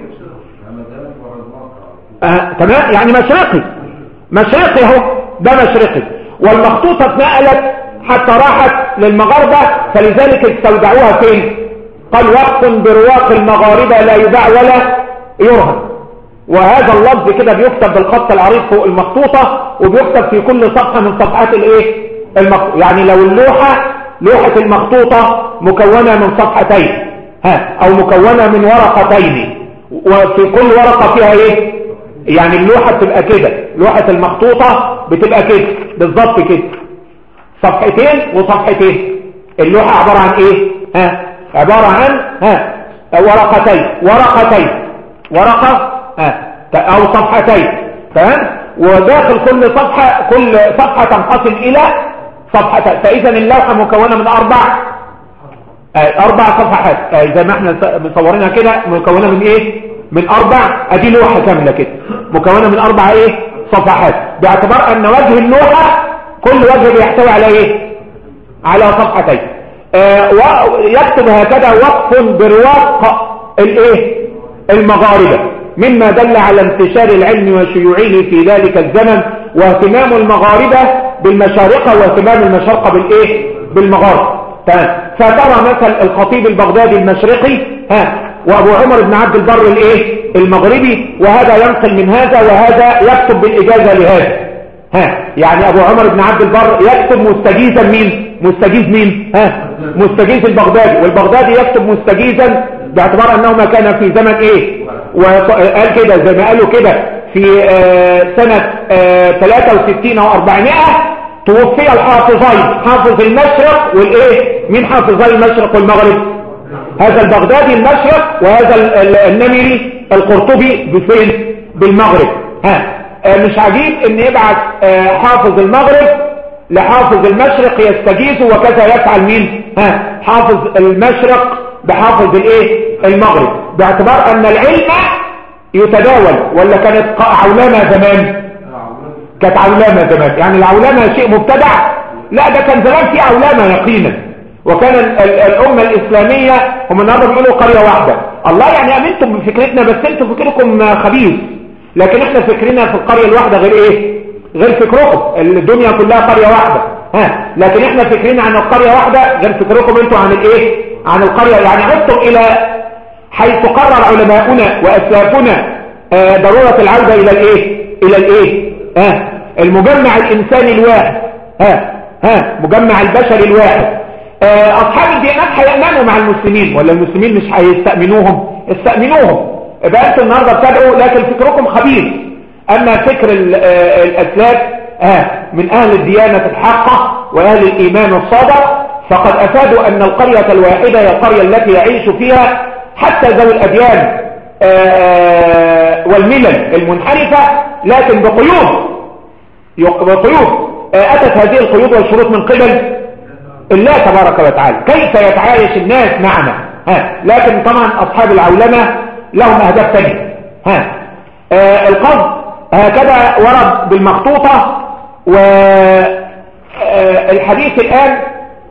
آه تمام يعني مشرقي مشرقي اهو ده مشرقي والمخطوطة اتنقلت حتى راحت للمغاربة فلذلك استودعوها فين قال وقت برواق المغاربة لا يباع ولا يرهن وهذا اللفظ كده بيكتب بالخط العريض فوق المخطوطة وبيكتب في كل صفحة من صفحات الايه المخطوطة يعني لو اللوحة لوحة المخطوطة مكونة من صفحتين ها او مكونة من ورقتين وفي كل ورقة فيها ايه يعني اللوحة بتبقى كده لوحة المخطوطة بتبقى كده بالظبط كده صفحتين وصفحتين اللوحة عبارة عن ايه ها عبارة عن ها ورقتين ورقتين ورقة ها او صفحتين تمام وداخل كل صفحة كل صفحة تنقسم الى صفحتين فاذا اللوحة مكونة من اربع اربع صفحات زي ما احنا مصورينها كده مكونة من ايه من اربع ادي لوحة كاملة كده مكونة من اربع ايه صفحات باعتبار ان وجه اللوحة كل وجه بيحتوي على ايه على صفحتين آه ويكتب هكذا وقف برواق الايه المغاربة مما دل على انتشار العلم وشيوعه في ذلك الزمن واهتمام المغاربة بالمشارقة واهتمام المشارقة بالايه بالمغارب تمام فترى مثل الخطيب البغدادي المشرقي ها وابو عمر بن عبد البر الايه المغربي وهذا ينقل من هذا وهذا يكتب بالاجازة لهذا ها يعني ابو عمر بن عبد البر يكتب مستجيزا مين مستجيز مين ها مستجيز البغدادي والبغدادي يكتب مستجيزا باعتبار انهما كان في زمن ايه وقال كده زي ما قالوا كده في آه سنة آه 63 او 400 توفي الحافظين حافظ المشرق والايه مين حافظي المشرق والمغرب هذا البغدادي المشرق وهذا النمري القرطبي بفين بالمغرب ها مش عجيب ان يبعث حافظ المغرب لحافظ المشرق يستجيزه وكذا يفعل مين ها حافظ المشرق بحافظ الايه المغرب باعتبار ان العلم يتداول ولا كانت عولمة زمان كانت عولمة زمان يعني العولمة شيء مبتدع لا ده كان زمان في عولمة يقينا وكان الأمة الإسلامية هم النهارده بيقولوا قرية واحدة الله يعني أمنتم بفكرتنا بس انتم فكركم خبيث لكن احنا فكرنا في القرية الواحدة غير ايه غير فكركم الدنيا كلها قرية واحدة ها لكن احنا فكرنا عن القرية واحدة غير فكركم انتوا عن الايه عن القرية يعني عدتم الى حيث قرر علماؤنا واسلافنا آه ضرورة العودة الى الايه الى الايه ها المجمع الانساني الواحد ها ها مجمع البشري الواحد آه اصحاب الديانات هيأمنوا مع المسلمين ولا المسلمين مش هيستأمنوهم استأمنوهم يبقى انتوا النهارده بتدعوا لكن فكركم خبيث اما فكر الاسلاف آه من اهل الديانة الحقة واهل الايمان الصادق فقد افادوا ان القرية الواحدة هي القرية التي يعيش فيها حتى ذوي الاديان آه والملل المنحرفة لكن بقيود بقيود آه اتت هذه القيود والشروط من قبل الله تبارك وتعالى كيف يتعايش الناس معنا ها لكن طبعا أصحاب العولمة لهم أهداف ثانيه ها آه القصد هكذا ورد بالمخطوطة والحديث آه الآن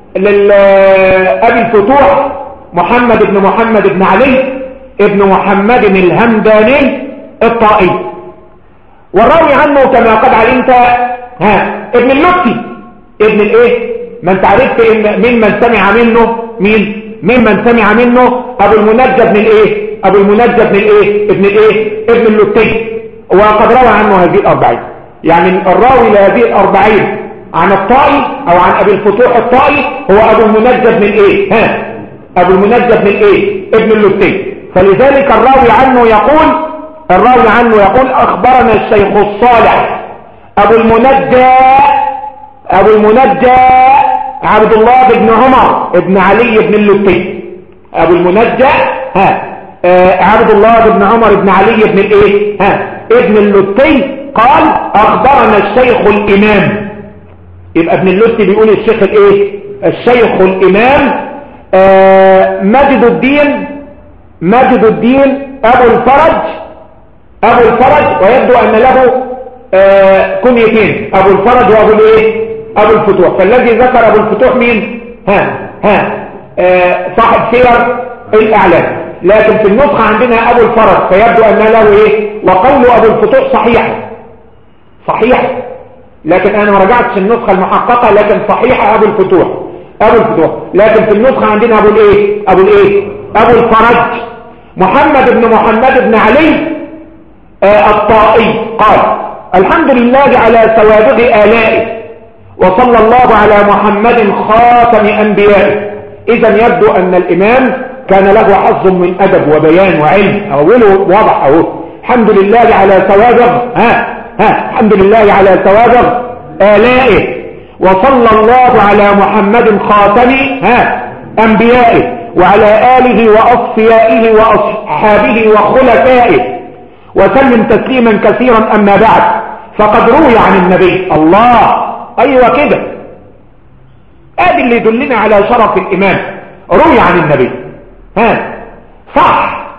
لأبي الفتوح محمد بن محمد بن علي ابن محمد الهمداني الطائي والراوي عنه كما قد علمت ها ابن اللطي ابن الايه ما انت عرفت ان ممن سمع منه مين ممن سمع منه ابو المنجى بن الايه ابو المنجى بن الايه ابن الايه ابن اللطي وقد روى عنه هذه الاربعين يعني الراوي لهذه الاربعين عن الطائي او عن ابي الفتوح الطائي هو ابو المنجى بن الايه ها ابو المنجى بن الايه ابن اللطي فلذلك الراوي عنه يقول الراوي عنه يقول اخبرنا الشيخ الصالح ابو المنجى ابو المنجى عبد الله بن عمر ابن علي بن اللطي ابو المنجى ها آه عبد الله بن عمر بن علي بن الايه ها ابن اللطي قال اخبرنا الشيخ الامام يبقى ابن اللطي بيقول الشيخ الايه الشيخ الامام آه مجد الدين مجد الدين ابو الفرج ابو الفرج ويبدو ان له آه كنيتين ابو الفرج وابو الايه ابو الفتوح فالذي ذكر ابو الفتوح مين ها ها آه صاحب سير الاعلام لكن في النسخة عندنا ابو الفرج فيبدو ان له ايه وقول ابو الفتوح صحيح صحيح لكن انا ما رجعتش النسخة المحققة لكن صحيح ابو الفتوح ابو الفتوح لكن في النسخة عندنا ابو الايه ابو الايه ابو الفرج محمد بن محمد بن علي آه الطائي قال الحمد لله على سوابغ آلائه وصلى الله على محمد خاتم أنبيائه إذا يبدو أن الإمام كان له حظ من أدب وبيان وعلم أوله واضح أهو الحمد لله على سوابغ ها ها الحمد لله على سوابغ آلائه وصلى الله على محمد خاتم ها أنبيائه وعلى آله وأصفيائه وأصحابه وخلفائه وسلم تسليما كثيرا أما بعد فقد روي عن النبي الله أيوة كده ادي اللي يدلنا على شرف الإمام روي عن النبي ها صح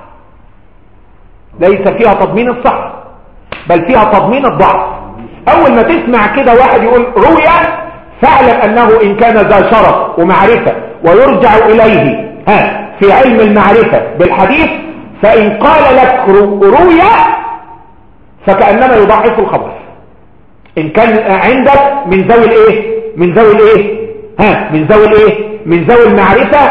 ليس فيها تضمين الصح بل فيها تضمين الضعف أول ما تسمع كده واحد يقول روي فاعلم أنه إن كان ذا شرف ومعرفة ويرجع إليه ها في علم المعرفة بالحديث فإن قال لك روي فكأنما يضعف الخبر إن كان عندك من ذوي الإيه من ذوي الإيه ها من ذوي الإيه من ذوي المعرفة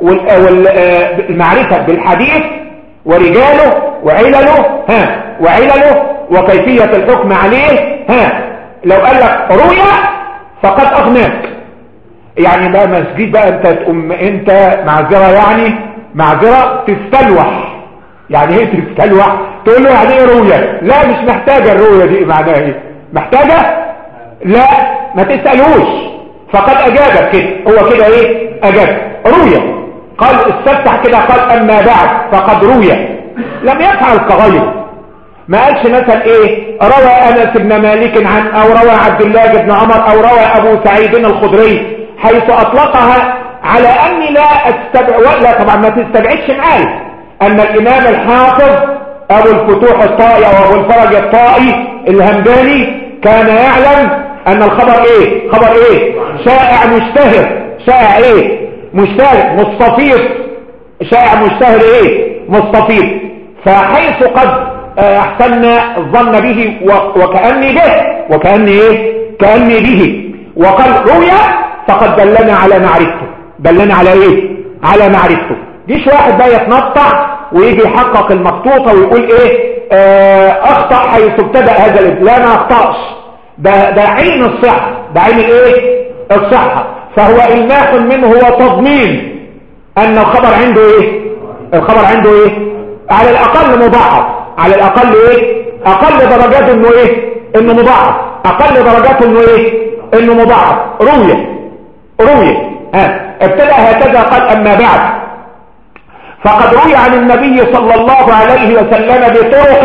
والمعرفة بالحديث ورجاله وعلله ها وعلله وكيفية الحكم عليه ها لو قال لك رؤيا فقد أغناك يعني بقى مسجد بقى انت تقوم انت معذرة يعني معذرة تستلوح يعني ايه تستلوح تقول له يعني ايه رؤيا لا مش محتاجة الرؤيا دي معناها ايه محتاجة لا ما تسألوش فقد اجابك كده هو كده ايه اجاب رؤيا قال استفتح كده قال اما بعد فقد رؤيا لم يفعل كغيره ما قالش مثلا ايه روى انس بن مالك عن او روى عبد الله بن عمر او روى ابو سعيد الخدري حيث اطلقها على اني لا استبع لا طبعا ما تستبعدش معايا ان الامام الحافظ ابو الفتوح الطائي او ابو الفرج الطائي الهمداني كان يعلم ان الخبر ايه خبر ايه شائع مشتهر شائع ايه مشتهر مستفيض شائع مشتهر ايه مستفيض فحيث قد احسننا الظن به وكأني به وكأني ايه كأني به وقال رؤيا فقد دلنا على معرفته دلنا على ايه على معرفته جيش واحد بقى يتنطع ويجي يحقق المخطوطة ويقول ايه اه اخطأ حيث ابتدأ هذا الابن لا ما اخطأش ده, ده عين الصحة ده عين الايه الصحة فهو الماح منه هو تضمين ان الخبر عنده ايه الخبر عنده ايه على الاقل مضاعف على الاقل ايه اقل درجاته انه ايه انه مضاعف اقل درجاته انه ايه انه مضاعف روية روية ها ابتدأ هكذا قال اما بعد فقد روي عن النبي صلى الله عليه وسلم بطرق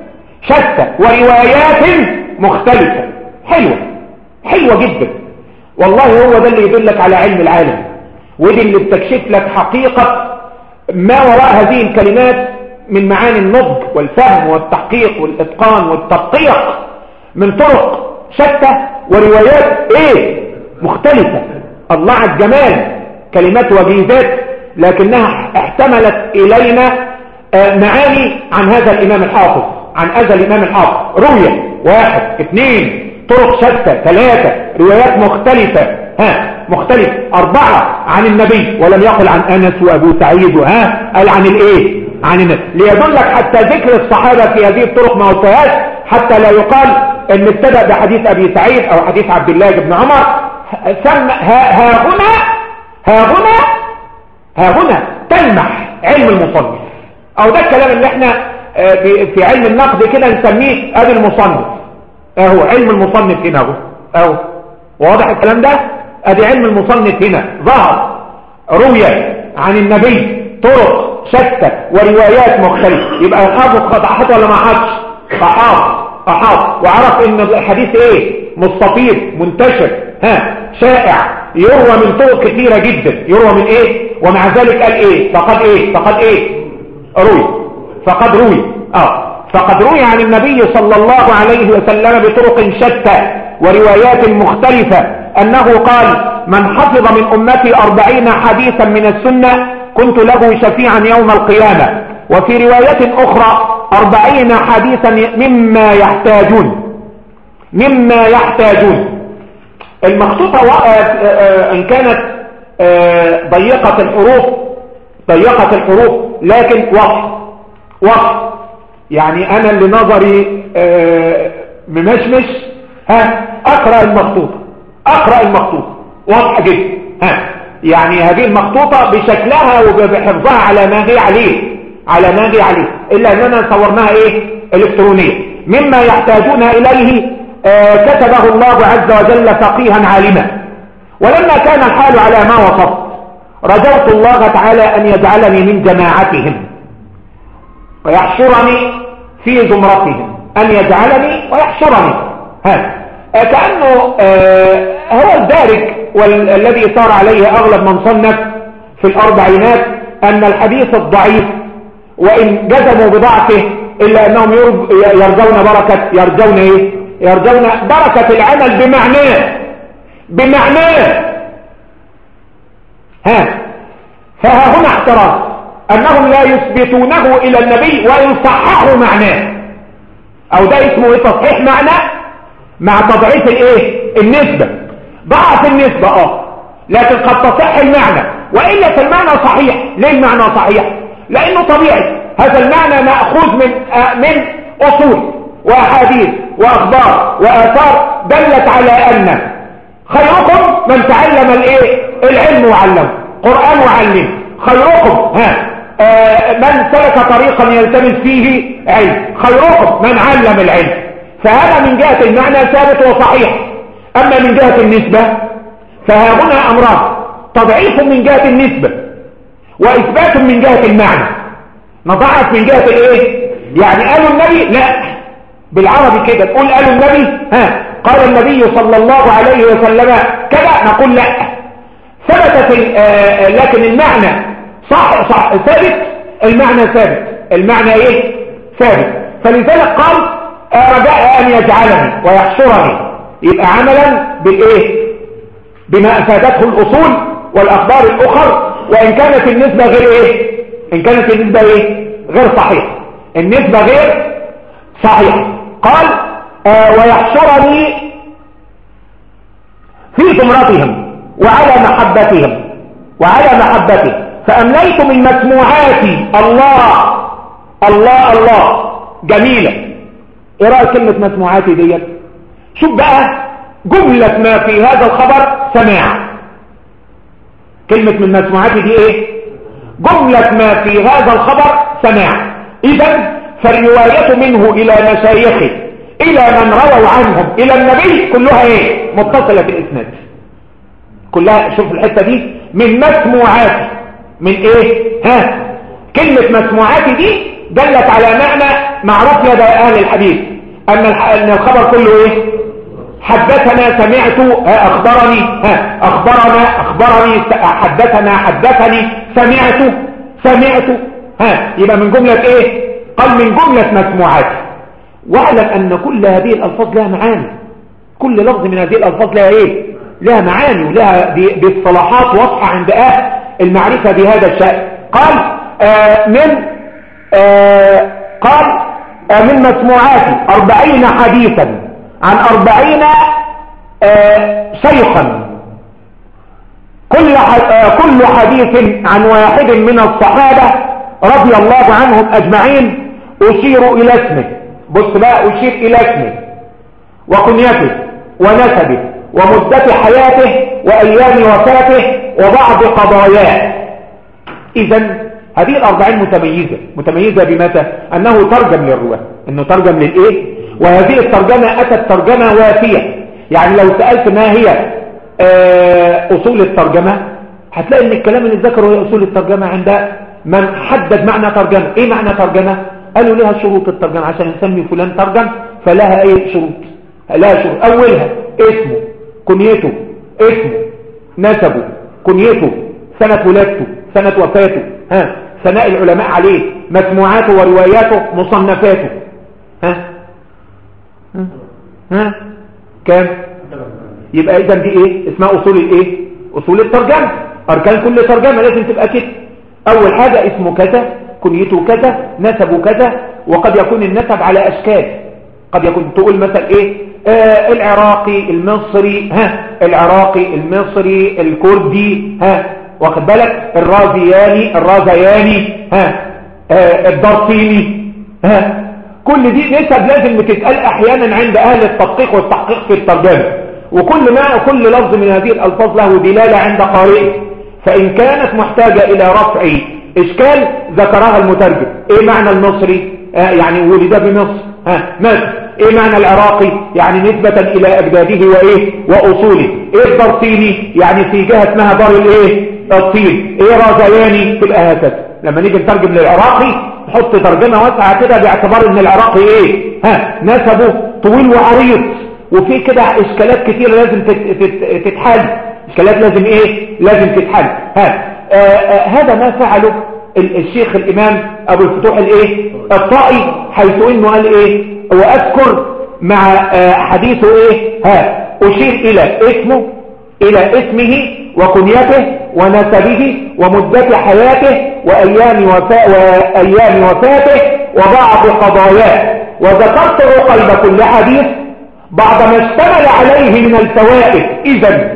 شتى وروايات مختلفة حلوة حلوة جدا والله هو ده اللي يدلك على علم العالم ودي اللي بتكشف لك حقيقة ما وراء هذه الكلمات من معاني النضج والفهم والتحقيق والإتقان والتدقيق من طرق شتى وروايات ايه مختلفة الله على الجمال كلمات وجيزات لكنها احتملت إلينا آه، معاني عن هذا الإمام الحافظ عن هذا الإمام الحافظ رؤية واحد اثنين طرق شتى ثلاثة روايات مختلفة ها مختلف أربعة عن النبي ولم يقل عن أنس وأبو سعيد ها قال عن الإيه عن النبي ليدلك حتى ذكر الصحابة في هذه الطرق ما قلتهاش حتى لا يقال ان ابتدأ بحديث أبي سعيد أو حديث عبد الله بن عمر سمى ها, ها هنا ها هنا ها هنا تلمح علم المصنف أو ده الكلام اللي احنا آه، في علم النقد كده نسميه ادي المصنف اهو علم المصنف هنا اهو اهو واضح الكلام ده ادي علم المصنف هنا ظهر رؤية عن النبي طرق شتى وروايات مختلفة يبقى الحافظ خطأ ولا ما حدش فحاف فحاف وعرف ان الحديث ايه مستطير منتشر ها شائع يروى من طرق كثيرة جدا يروى من ايه ومع ذلك قال ايه فقد ايه فقد ايه روي فقد روي اه فقد روي عن النبي صلى الله عليه وسلم بطرق شتى وروايات مختلفة أنه قال من حفظ من أمتي أربعين حديثا من السنة كنت له شفيعا يوم القيامة وفي رواية أخرى أربعين حديثا مما يحتاجون مما يحتاجون المخطوطة آه، آه، إن كانت آه، ضيقة الحروف ضيقة الحروف لكن وقت وقت يعني انا اللي نظري آه، ممشمش ها اقرأ المخطوطة اقرأ المخطوطة واضحة جدا ها يعني هذه المخطوطة بشكلها وبحفظها على ما هي عليه على ما هي عليه الا اننا صورناها ايه الكترونية مما يحتاجون اليه آه، كتبه الله عز وجل فقيها عالما ولما كان الحال على ما وصفت رجوت الله تعالى ان يجعلني من جماعتهم ويحشرني في زمرتهم أن يجعلني ويحشرني هذا آه، كأنه آه، هو الدارج والذي صار عليه أغلب من صنف في الأربعينات أن الحديث الضعيف وإن جزموا بضعفه إلا أنهم يرجون بركة يرجون إيه يرجون بركة العمل بمعناه بمعناه ها فها هنا احتراز أنهم لا يثبتونه إلى النبي وإن صححوا معناه أو ده اسمه إيه تصحيح معنى مع تضعيف الإيه النسبة ضعف النسبة آه لكن قد تصح المعنى وإلا فالمعنى صحيح ليه المعنى صحيح لأنه طبيعي هذا المعنى مأخوذ من آه من أصول وأحاديث وأخبار وآثار دلت على أن خيركم من تعلم الإيه العلم وعلمه قرآن وعلمه خيركم ها آه، من سلك طريقا يلتمس فيه علم خيركم من علم العلم فهذا من جهة المعنى ثابت وصحيح أما من جهة النسبة فها هنا أمران تضعيف من جهة النسبة وإثبات من جهة المعنى نضعف من جهة الايه يعني قالوا النبي لا بالعربي كده تقول قالوا النبي ها قال النبي صلى الله عليه وسلم كذا نقول لا ثبتت آه، لكن المعنى صح صح ثابت المعنى ثابت المعنى ايه ثابت فلذلك قال رجاء ان يجعلني ويحشرني يبقى عملا بالايه بما افادته الاصول والاخبار الاخر وان كانت النسبة غير ايه ان كانت النسبة ايه غير صحيحة النسبة غير صحيحة قال آه ويحشرني في زمرتهم وعلى محبتهم وعلى محبتهم فأمليت من مسموعاتي الله الله الله جميلة ايه رأيك كلمة مسموعاتي ديت شوف بقى جملة ما في هذا الخبر سماع كلمة من مسموعاتي دي ايه جملة ما في هذا الخبر سماع اذا فالرواية منه الى مشايخه الى من رووا عنهم الى النبي كلها ايه متصلة بالاسناد كلها شوف الحتة دي من مسموعاتي من ايه ها كلمة مسموعاتي دي دلت على معنى معروف لدى اهل الحديث ان ان الخبر كله ايه حدثنا سمعت ها أخبرني ها أخبرنا أخبرني حدثنا حدثني سمعت سمعت ها يبقى من جملة إيه قال من جملة مسموعات واعلم أن كل هذه الألفاظ لها معاني كل لفظ من هذه الألفاظ لها إيه لها معاني ولها باصطلاحات واضحة عند أهل المعرفة بهذا الشيء قال آه من آه قال آه من مسموعات أربعين حديثا عن أربعين آه شيخا كل آه كل حديث عن واحد من الصحابة رضي الله عنهم أجمعين أشير إلى اسمه بص بقى أشير إلى اسمه وكنيته ونسبه ومدة حياته وأيام وفاته وبعض قضاياه إذا هذه الأربعين متميزة متميزة بمتى أنه ترجم للرواة أنه ترجم للإيه وهذه الترجمة أتت ترجمة وافية يعني لو سألت ما هي أصول الترجمة هتلاقي ان الكلام اللي ذكره هي أصول الترجمة عند من حدد معنى ترجمة ايه معنى ترجمة قالوا لها شروط الترجمة عشان نسمي فلان ترجم فلها ايه شروط لها شروط اولها اسمه كنيته اسمه نسبه كنيته سنة ولادته سنة وفاته ها ثناء العلماء عليه مسموعاته ورواياته مصنفاته ها ها, ها؟ كام يبقى اذا دي ايه اسمها اصول الايه اصول الترجمه اركان كل ترجمه لازم تبقى كده اول حاجه اسمه كذا كنيته كذا نسبه كذا وقد يكون النسب على اشكال قد يكون تقول مثلا ايه آه العراقي المصري ها العراقي المصري الكردي ها واخد بالك الرازياني الرازياني ها آه الدرطيني ها كل دي نسب لازم بتتقال احيانا عند اهل التدقيق والتحقيق في الترجمه وكل ما كل لفظ من هذه الالفاظ له دلاله عند قارئه فان كانت محتاجه الى رفع اشكال ذكرها المترجم ايه معنى المصري آه يعني ولد بمصر ها مصر ايه معنى العراقي يعني نسبة الى اجداده وايه واصوله ايه الدرطيني يعني في جهة اسمها دار الايه الطين ايه رازياني تبقى هكذا لما نيجي نترجم للعراقي نحط ترجمة واسعة كده باعتبار ان العراقي ايه ها نسبه طويل وعريض وفي كده اشكالات كتير لازم تتحل اشكالات لازم ايه لازم تتحل ها آآ آآ هذا ما فعله الشيخ الامام ابو الفتوح الايه الطائي حيث انه قال ايه واذكر مع حديثه ايه ها اشير الى اسمه الى اسمه وكنيته ونسبه ومدة حياته وأيام, وفاء وأيام وفاته وبعض قضاياه وذكرت قلب كل حديث بعض ما اشتمل عليه من الفوائد إذا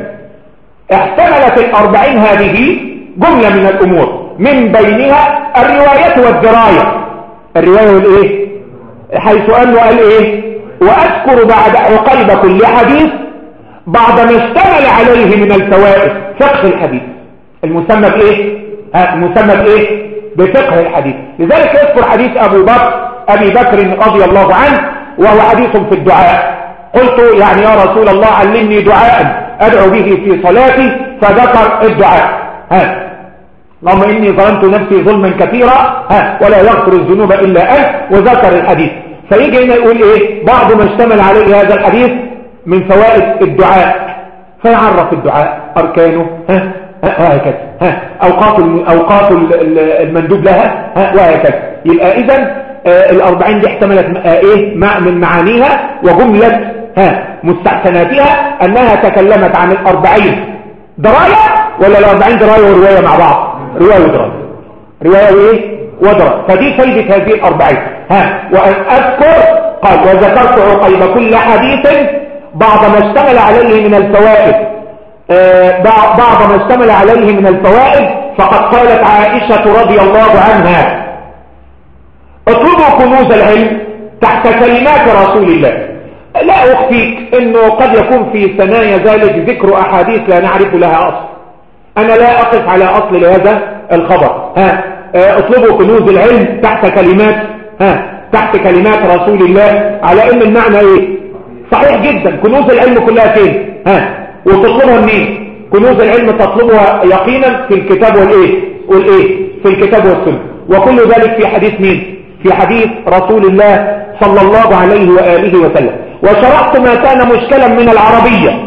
احتملت الأربعين هذه جملة من الأمور من بينها الرواية والدراية الرواية والإيه حيث أنه قال إيه وأذكر بعد قلب كل حديث بعض ما اشتمل عليه من الفوائد فقه الحديث المسمى بايه ها المسمى بايه بفقه الحديث لذلك يذكر حديث ابو بكر ابي بكر رضي الله عنه وهو حديث في الدعاء قلت يعني يا رسول الله علمني دعاء ادعو به في صلاتي فذكر الدعاء ها اللهم اني ظلمت نفسي ظلما كثيرا ها ولا يغفر الذنوب الا انت وذكر الحديث فيجي هنا يقول ايه بعض ما اشتمل عليه هذا الحديث من فوائد الدعاء فيعرف الدعاء اركانه ها وهكذا ها اوقات اوقات المندوب لها ها وهكذا يبقى اذا الأربعين دي احتملت ايه من معانيها وجملة ها مستحسناتها انها تكلمت عن الأربعين دراية ولا الأربعين دراية ورواية مع بعض رواية ودراية رواية وايه ودراية فدي فايدة هذه الأربعين ها وأن أذكر قال وذكرت عقيب كل حديث بعض ما اشتمل عليه من الفوائد آه بعض ما اشتمل عليه من الفوائد فقد قالت عائشة رضي الله عنها اطلبوا كنوز العلم تحت كلمات رسول الله لا أخفيك أنه قد يكون في ثنايا ذلك ذكر أحاديث لا نعرف لها أصل أنا لا أقف على أصل لهذا الخبر ها آه اطلبوا كنوز العلم تحت كلمات ها تحت كلمات رسول الله على ان المعنى ايه صحيح جدا كنوز العلم كلها فين ها وتطلبها منين كنوز العلم تطلبها يقينا في الكتاب والايه والايه في الكتاب والسنه وكل ذلك في حديث مين في حديث رسول الله صلى الله عليه واله وسلم وشرحت ما كان مشكلا من العربية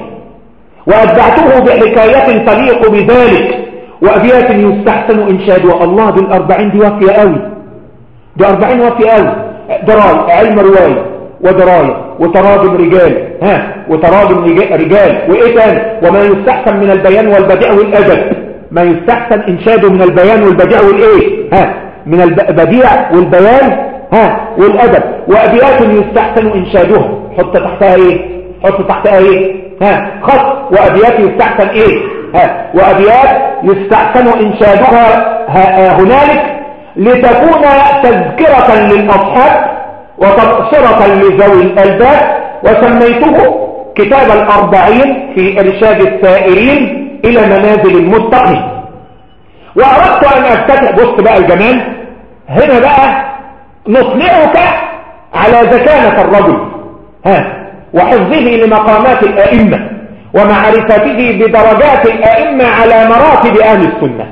وأتبعته بحكاية تليق بذلك وأبيات يستحسن إنشادها الله دي الأربعين دي وافية قوي دي أربعين وافية قوي دراية علم رواية ودراية وتراجم رجال ها وتراجم رجال وإيه تاني وما يستحسن من البيان والبديع والأدب ما يستحسن إنشاده من البيان والبديع والإيه ها من البديع والبيان ها والأدب وأبيات يستحسن إنشادها حط تحتها إيه حط تحتها إيه ها خط وأبيات يستحسن إيه ها وأبيات يستحسن إنشادها هنالك لتكون تذكرة للأصحاب وتبصرة لذوي الألباب وسميته كتاب الأربعين في إرشاد السائرين إلى منازل المتقين وأردت أن أفتتح بص بقى الجمال هنا بقى نطلعك على زكانة الرجل ها وحفظه لمقامات الأئمة ومعرفته بدرجات الأئمة على مراتب أهل السنة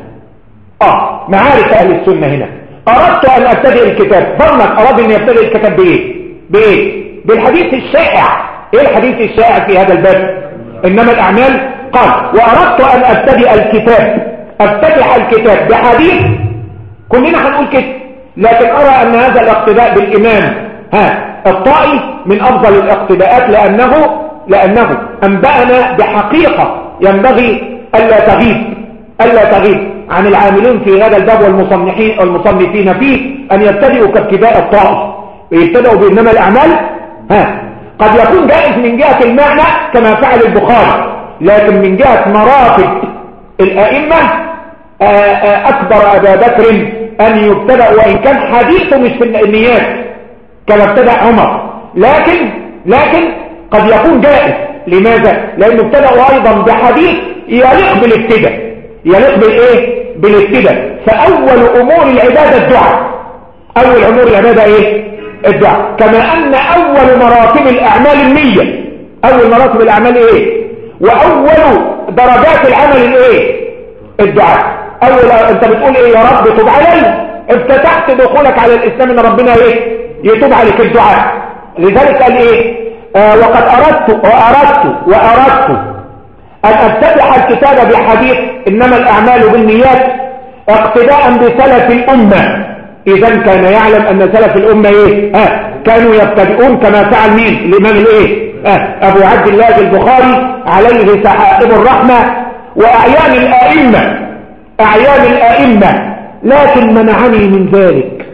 آه معارف أهل السنة هنا أردت أن أبتدئ الكتاب ظنك أراد أن يبتدئ الكتاب بإيه بإيه بالحديث الشائع إيه الحديث الشائع في هذا الباب إنما الأعمال قال وأردت أن أبتدئ الكتاب أفتتح الكتاب بحديث كلنا هنقول كده لكن أرى أن هذا الاقتداء بالإمام ها الطائي من أفضل الاقتداءات لأنه لأنه أنبأنا بحقيقة ينبغي ألا تغيب ألا تغيب عن العاملين في هذا الباب والمصنفين والمصنفين فيه أن يبتدئوا كابتداء الطائي ويبتدئوا بإنما الأعمال ها قد يكون جائز من جهة المعنى كما فعل البخاري لكن من جهة مراتب الأئمة آه، آه، أكبر أبا بكر أن يبتدأ وإن كان حديثه مش في النيات كما ابتدأ عمر لكن لكن قد يكون جائز لماذا؟ لأنه ابتدأوا أيضا بحديث يليق بالابتداء يليق بالإيه؟ بالابتداء فأول أمور العبادة الدعاء أول أمور العبادة إيه؟ الدعاء كما أن أول مراتب الأعمال النية أول مراتب الأعمال إيه؟ وأول درجات العمل الإيه؟ الدعاء أول أنت بتقول إيه يا رب تب علي افتتحت دخولك على الإسلام إن ربنا إيه؟ يتوب عليك الدعاء لذلك قال إيه؟ آه وقد أردت وأردت وأردت أن أفتتح الكتاب بحديث إنما الأعمال بالنيات اقتداء بسلف الأمة إذا كان يعلم أن سلف الأمة إيه آه كانوا يبتدئون كما فعل مين الإمام الإيه آه أبو عبد الله البخاري عليه سحائب الرحمة وأعيان الآئمة أعيان الآئمة لكن منعني من ذلك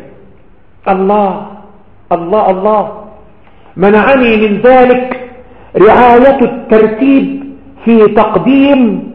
الله الله الله منعني من ذلك رعاية الترتيب في تقديم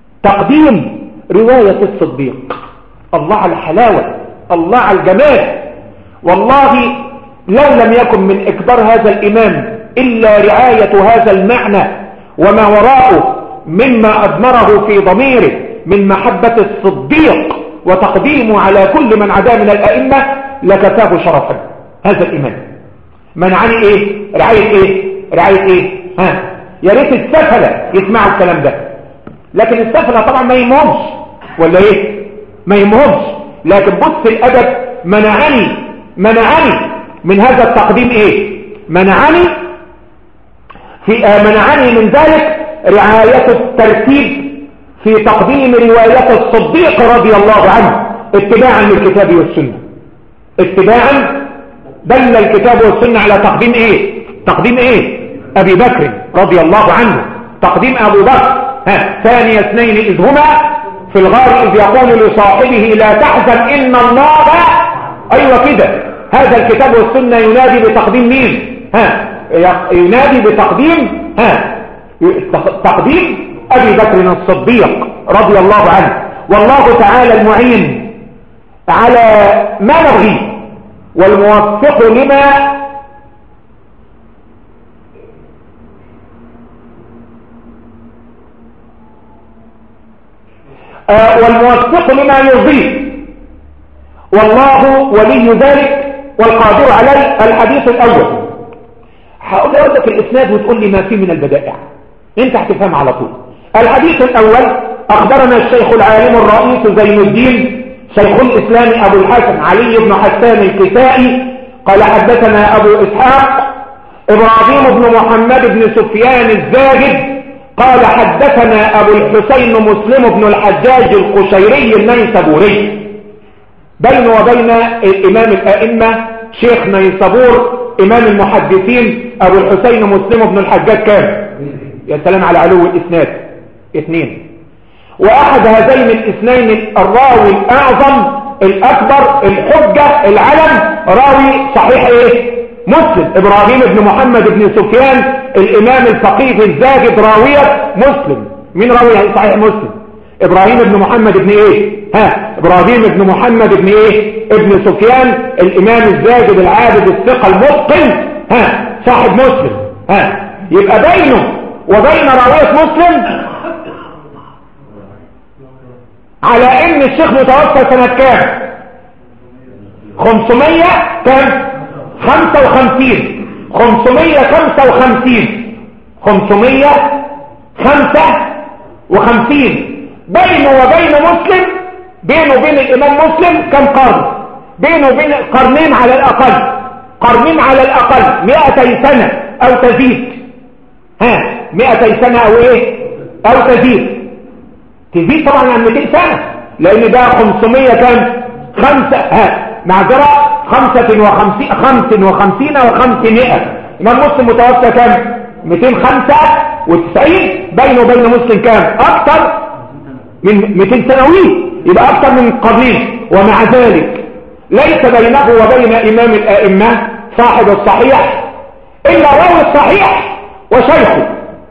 تقديم رواية الصديق الله على الحلاوة الله على الجمال والله لو لم يكن من إكبار هذا الإمام إلا رعاية هذا المعنى وما وراءه مما أدمره في ضميره من محبة الصديق وتقديمه على كل من عدا من الأئمة لكفاه شرفا هذا الإمام منعني إيه رعاية إيه رعاية إيه ها يا ريت السفلة يسمعوا الكلام ده لكن السفلة طبعا ما يمهمش ولا إيه ما يمهمش لكن بص الأدب منعني منعني من هذا التقديم إيه منعني في آه منعني من ذلك رعاية الترتيب في تقديم رواية الصديق رضي الله عنه اتباعا للكتاب والسنة اتباعا دل الكتاب والسنة على تقديم ايه تقديم ايه ابي بكر رضي الله عنه تقديم ابو بكر ها ثاني اثنين اذ هما في الغار اذ يقول لصاحبه لا تحزن ان الله ايوه كده هذا الكتاب والسنة ينادي بتقديم مين ها ينادي بتقديم ها تقديم ابي بكر الصديق رضي الله عنه والله تعالى المعين على ما نرغيه والموفق لما آه والموفق لما يرضيه والله ولي ذلك والقادر عليه الحديث الأول هقول لك الإسناد وتقول لي ما فيه من البدائع انت هتفهم على طول الحديث الأول أخبرنا الشيخ العالم الرئيس زين الدين شيخ الإسلام أبو الحسن علي بن حسان الكسائي قال حدثنا أبو إسحاق إبراهيم بن محمد بن سفيان الزاهد قال حدثنا أبو الحسين مسلم بن الحجاج القشيري النيسابوري بينه وبين الإمام الأئمة شيخ نيسابور إمام المحدثين أبو الحسين مسلم بن الحجاج كان يا سلام على علو الإسناد اثنين وأحد هذين الاثنين الراوي الأعظم الأكبر الحجة العلم راوي صحيح إيه مسلم إبراهيم بن محمد بن سفيان الإمام الفقيه الزاجد راوية مسلم من راوي صحيح مسلم إبراهيم بن محمد بن إيه ها إبراهيم بن محمد بن إيه ابن سفيان الإمام الزاجد العابد الثقة المتقن ها صاحب مسلم ها يبقى بينه وبين راوية مسلم على ان الشيخ متوفى سنة كام 500 كام 55 555 555 بينه وبين مسلم بينه وبين الامام مسلم كم قرن بينه وبين قرنين على الاقل قرنين على الاقل 200 سنة او تزيد ها 200 سنة او ايه او تزيد تزيد طبعا عن 200 سنة لان ده 500 كام خمسة ها معذرة خمسة وخمسين خمس وخمسين وخمسمائة امام مسلم متوفى كام 295 بينه وبين مسلم كام اكتر من 200 سنوي يبقى اكتر من قرنين ومع ذلك ليس بينه وبين امام الائمة صاحب الصحيح الا راوي الصحيح وشيخه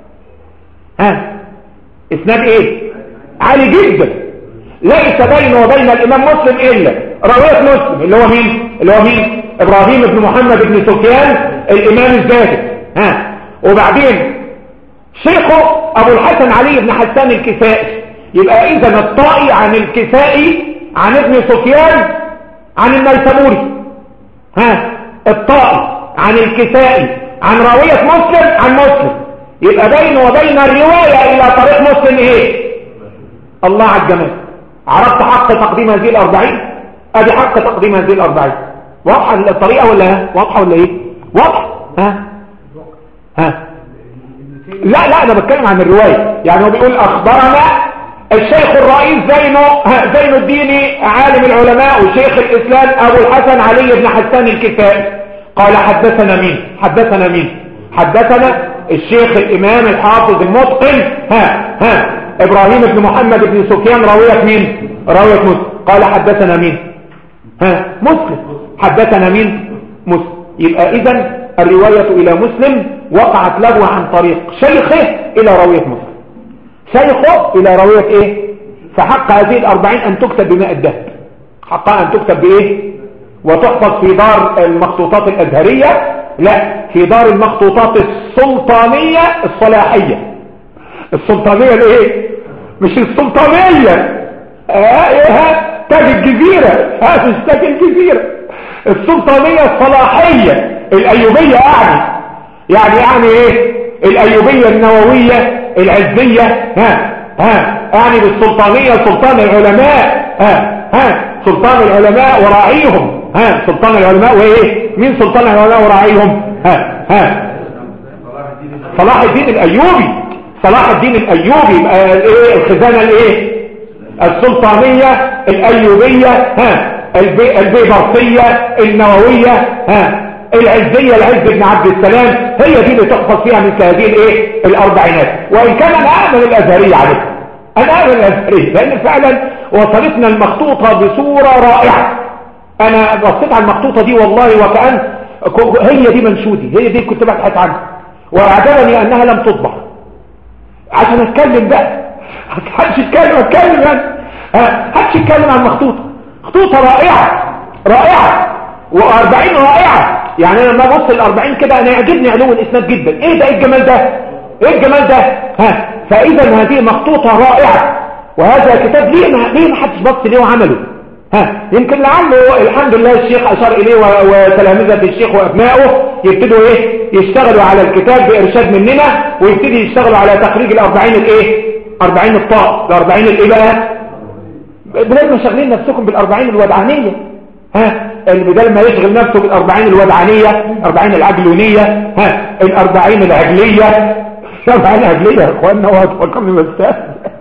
ها اسناد ايه عالي جدا ليس بينه وبين الامام مسلم الا رواية مسلم اللي هو مين اللي هو مين ابراهيم بن محمد بن سفيان الامام الزاهد ها وبعدين شيخه ابو الحسن علي بن حسان الكسائي يبقى اذا الطائي عن الكسائي عن ابن سفيان عن النيسابوري ها الطائي عن الكسائي عن راوية مسلم عن مسلم يبقى بينه وبين الرواية الى طريق مسلم ايه الله على الجمال عرفت حق تقديم هذه الاربعين ادي حق تقديم هذه الاربعين واضحة الطريقة ولا واضحة ولا ايه واضحة ها ها لا لا انا بتكلم عن الرواية يعني هو بيقول اخبرنا الشيخ الرئيس زين زين الدين عالم العلماء وشيخ الاسلام ابو الحسن علي بن حسان الكسائي قال حدثنا مين حدثنا مين حدثنا الشيخ الامام الحافظ المتقن ها ها ابراهيم بن محمد بن سفيان راوية مين راوية مسلم قال حدثنا مين ها مسلم حدثنا مين مسلم يبقى اذا الرواية الى مسلم وقعت له عن طريق شيخه الى راوية مسلم شيخه الى راوية ايه فحق هذه الاربعين ان تكتب بماء الذهب حقها ان تكتب بايه وتحفظ في دار المخطوطات الازهرية لا في دار المخطوطات السلطانية الصلاحية السلطانية الايه مش السلطانية اه تاج الجزيرة ها مش تاج الجزيرة السلطانية الصلاحية الايوبية يعني يعني يعني ايه الايوبية النووية العزية ها ها يعني بالسلطانية سلطان العلماء ها ها سلطان العلماء وراعيهم ها سلطان العلماء وايه مين سلطان العلماء وراعيهم ها ها صلاح الدين الايوبي صلاح الدين الايوبي يبقى الايه الخزانه الايه السلطانيه الايوبيه ها البيبرسيه النوويه ها العزيه العز بن عبد السلام هي دي اللي تحفظ فيها مثل هذه الايه الاربعينات وان كان انا اعمل الازهريه عليكم انا اعمل الازهريه لان فعلا وصلتنا المخطوطه بصوره رائعه انا بصيت على المخطوطه دي والله وكأن هي دي منشودي هي دي كنت ببحث عنها واعجبني انها لم تطبع عشان اتكلم بقى محدش يتكلم اتكلم يعني محدش يتكلم عن مخطوطه خطوطه رائعه رائعه و40 رائعه يعني انا لما ابص ال40 كده انا يعجبني علو الاسناد جدا ايه ده ايه الجمال ده ايه الجمال ده ها فاذا هذه مخطوطه رائعه وهذا كتاب ليه ما ليه ما حدش بص ليه وعمله ها يمكن لعله الحمد لله الشيخ اشار اليه وتلامذه الشيخ وابنائه يبتدوا ايه يشتغلوا على الكتاب بارشاد مننا ويبتدي يشتغلوا على تخريج الاربعين الايه 40 الطاق الاربعين الايه بقى بلازم شغلين نفسكم بالاربعين الودعانيه ها اللي بدل ما يشغل نفسه بالأربعين الودعانية أربعين العجلونية ها الأربعين العجلية الأربعين العجلية يا إخواننا هو هتفكرني بس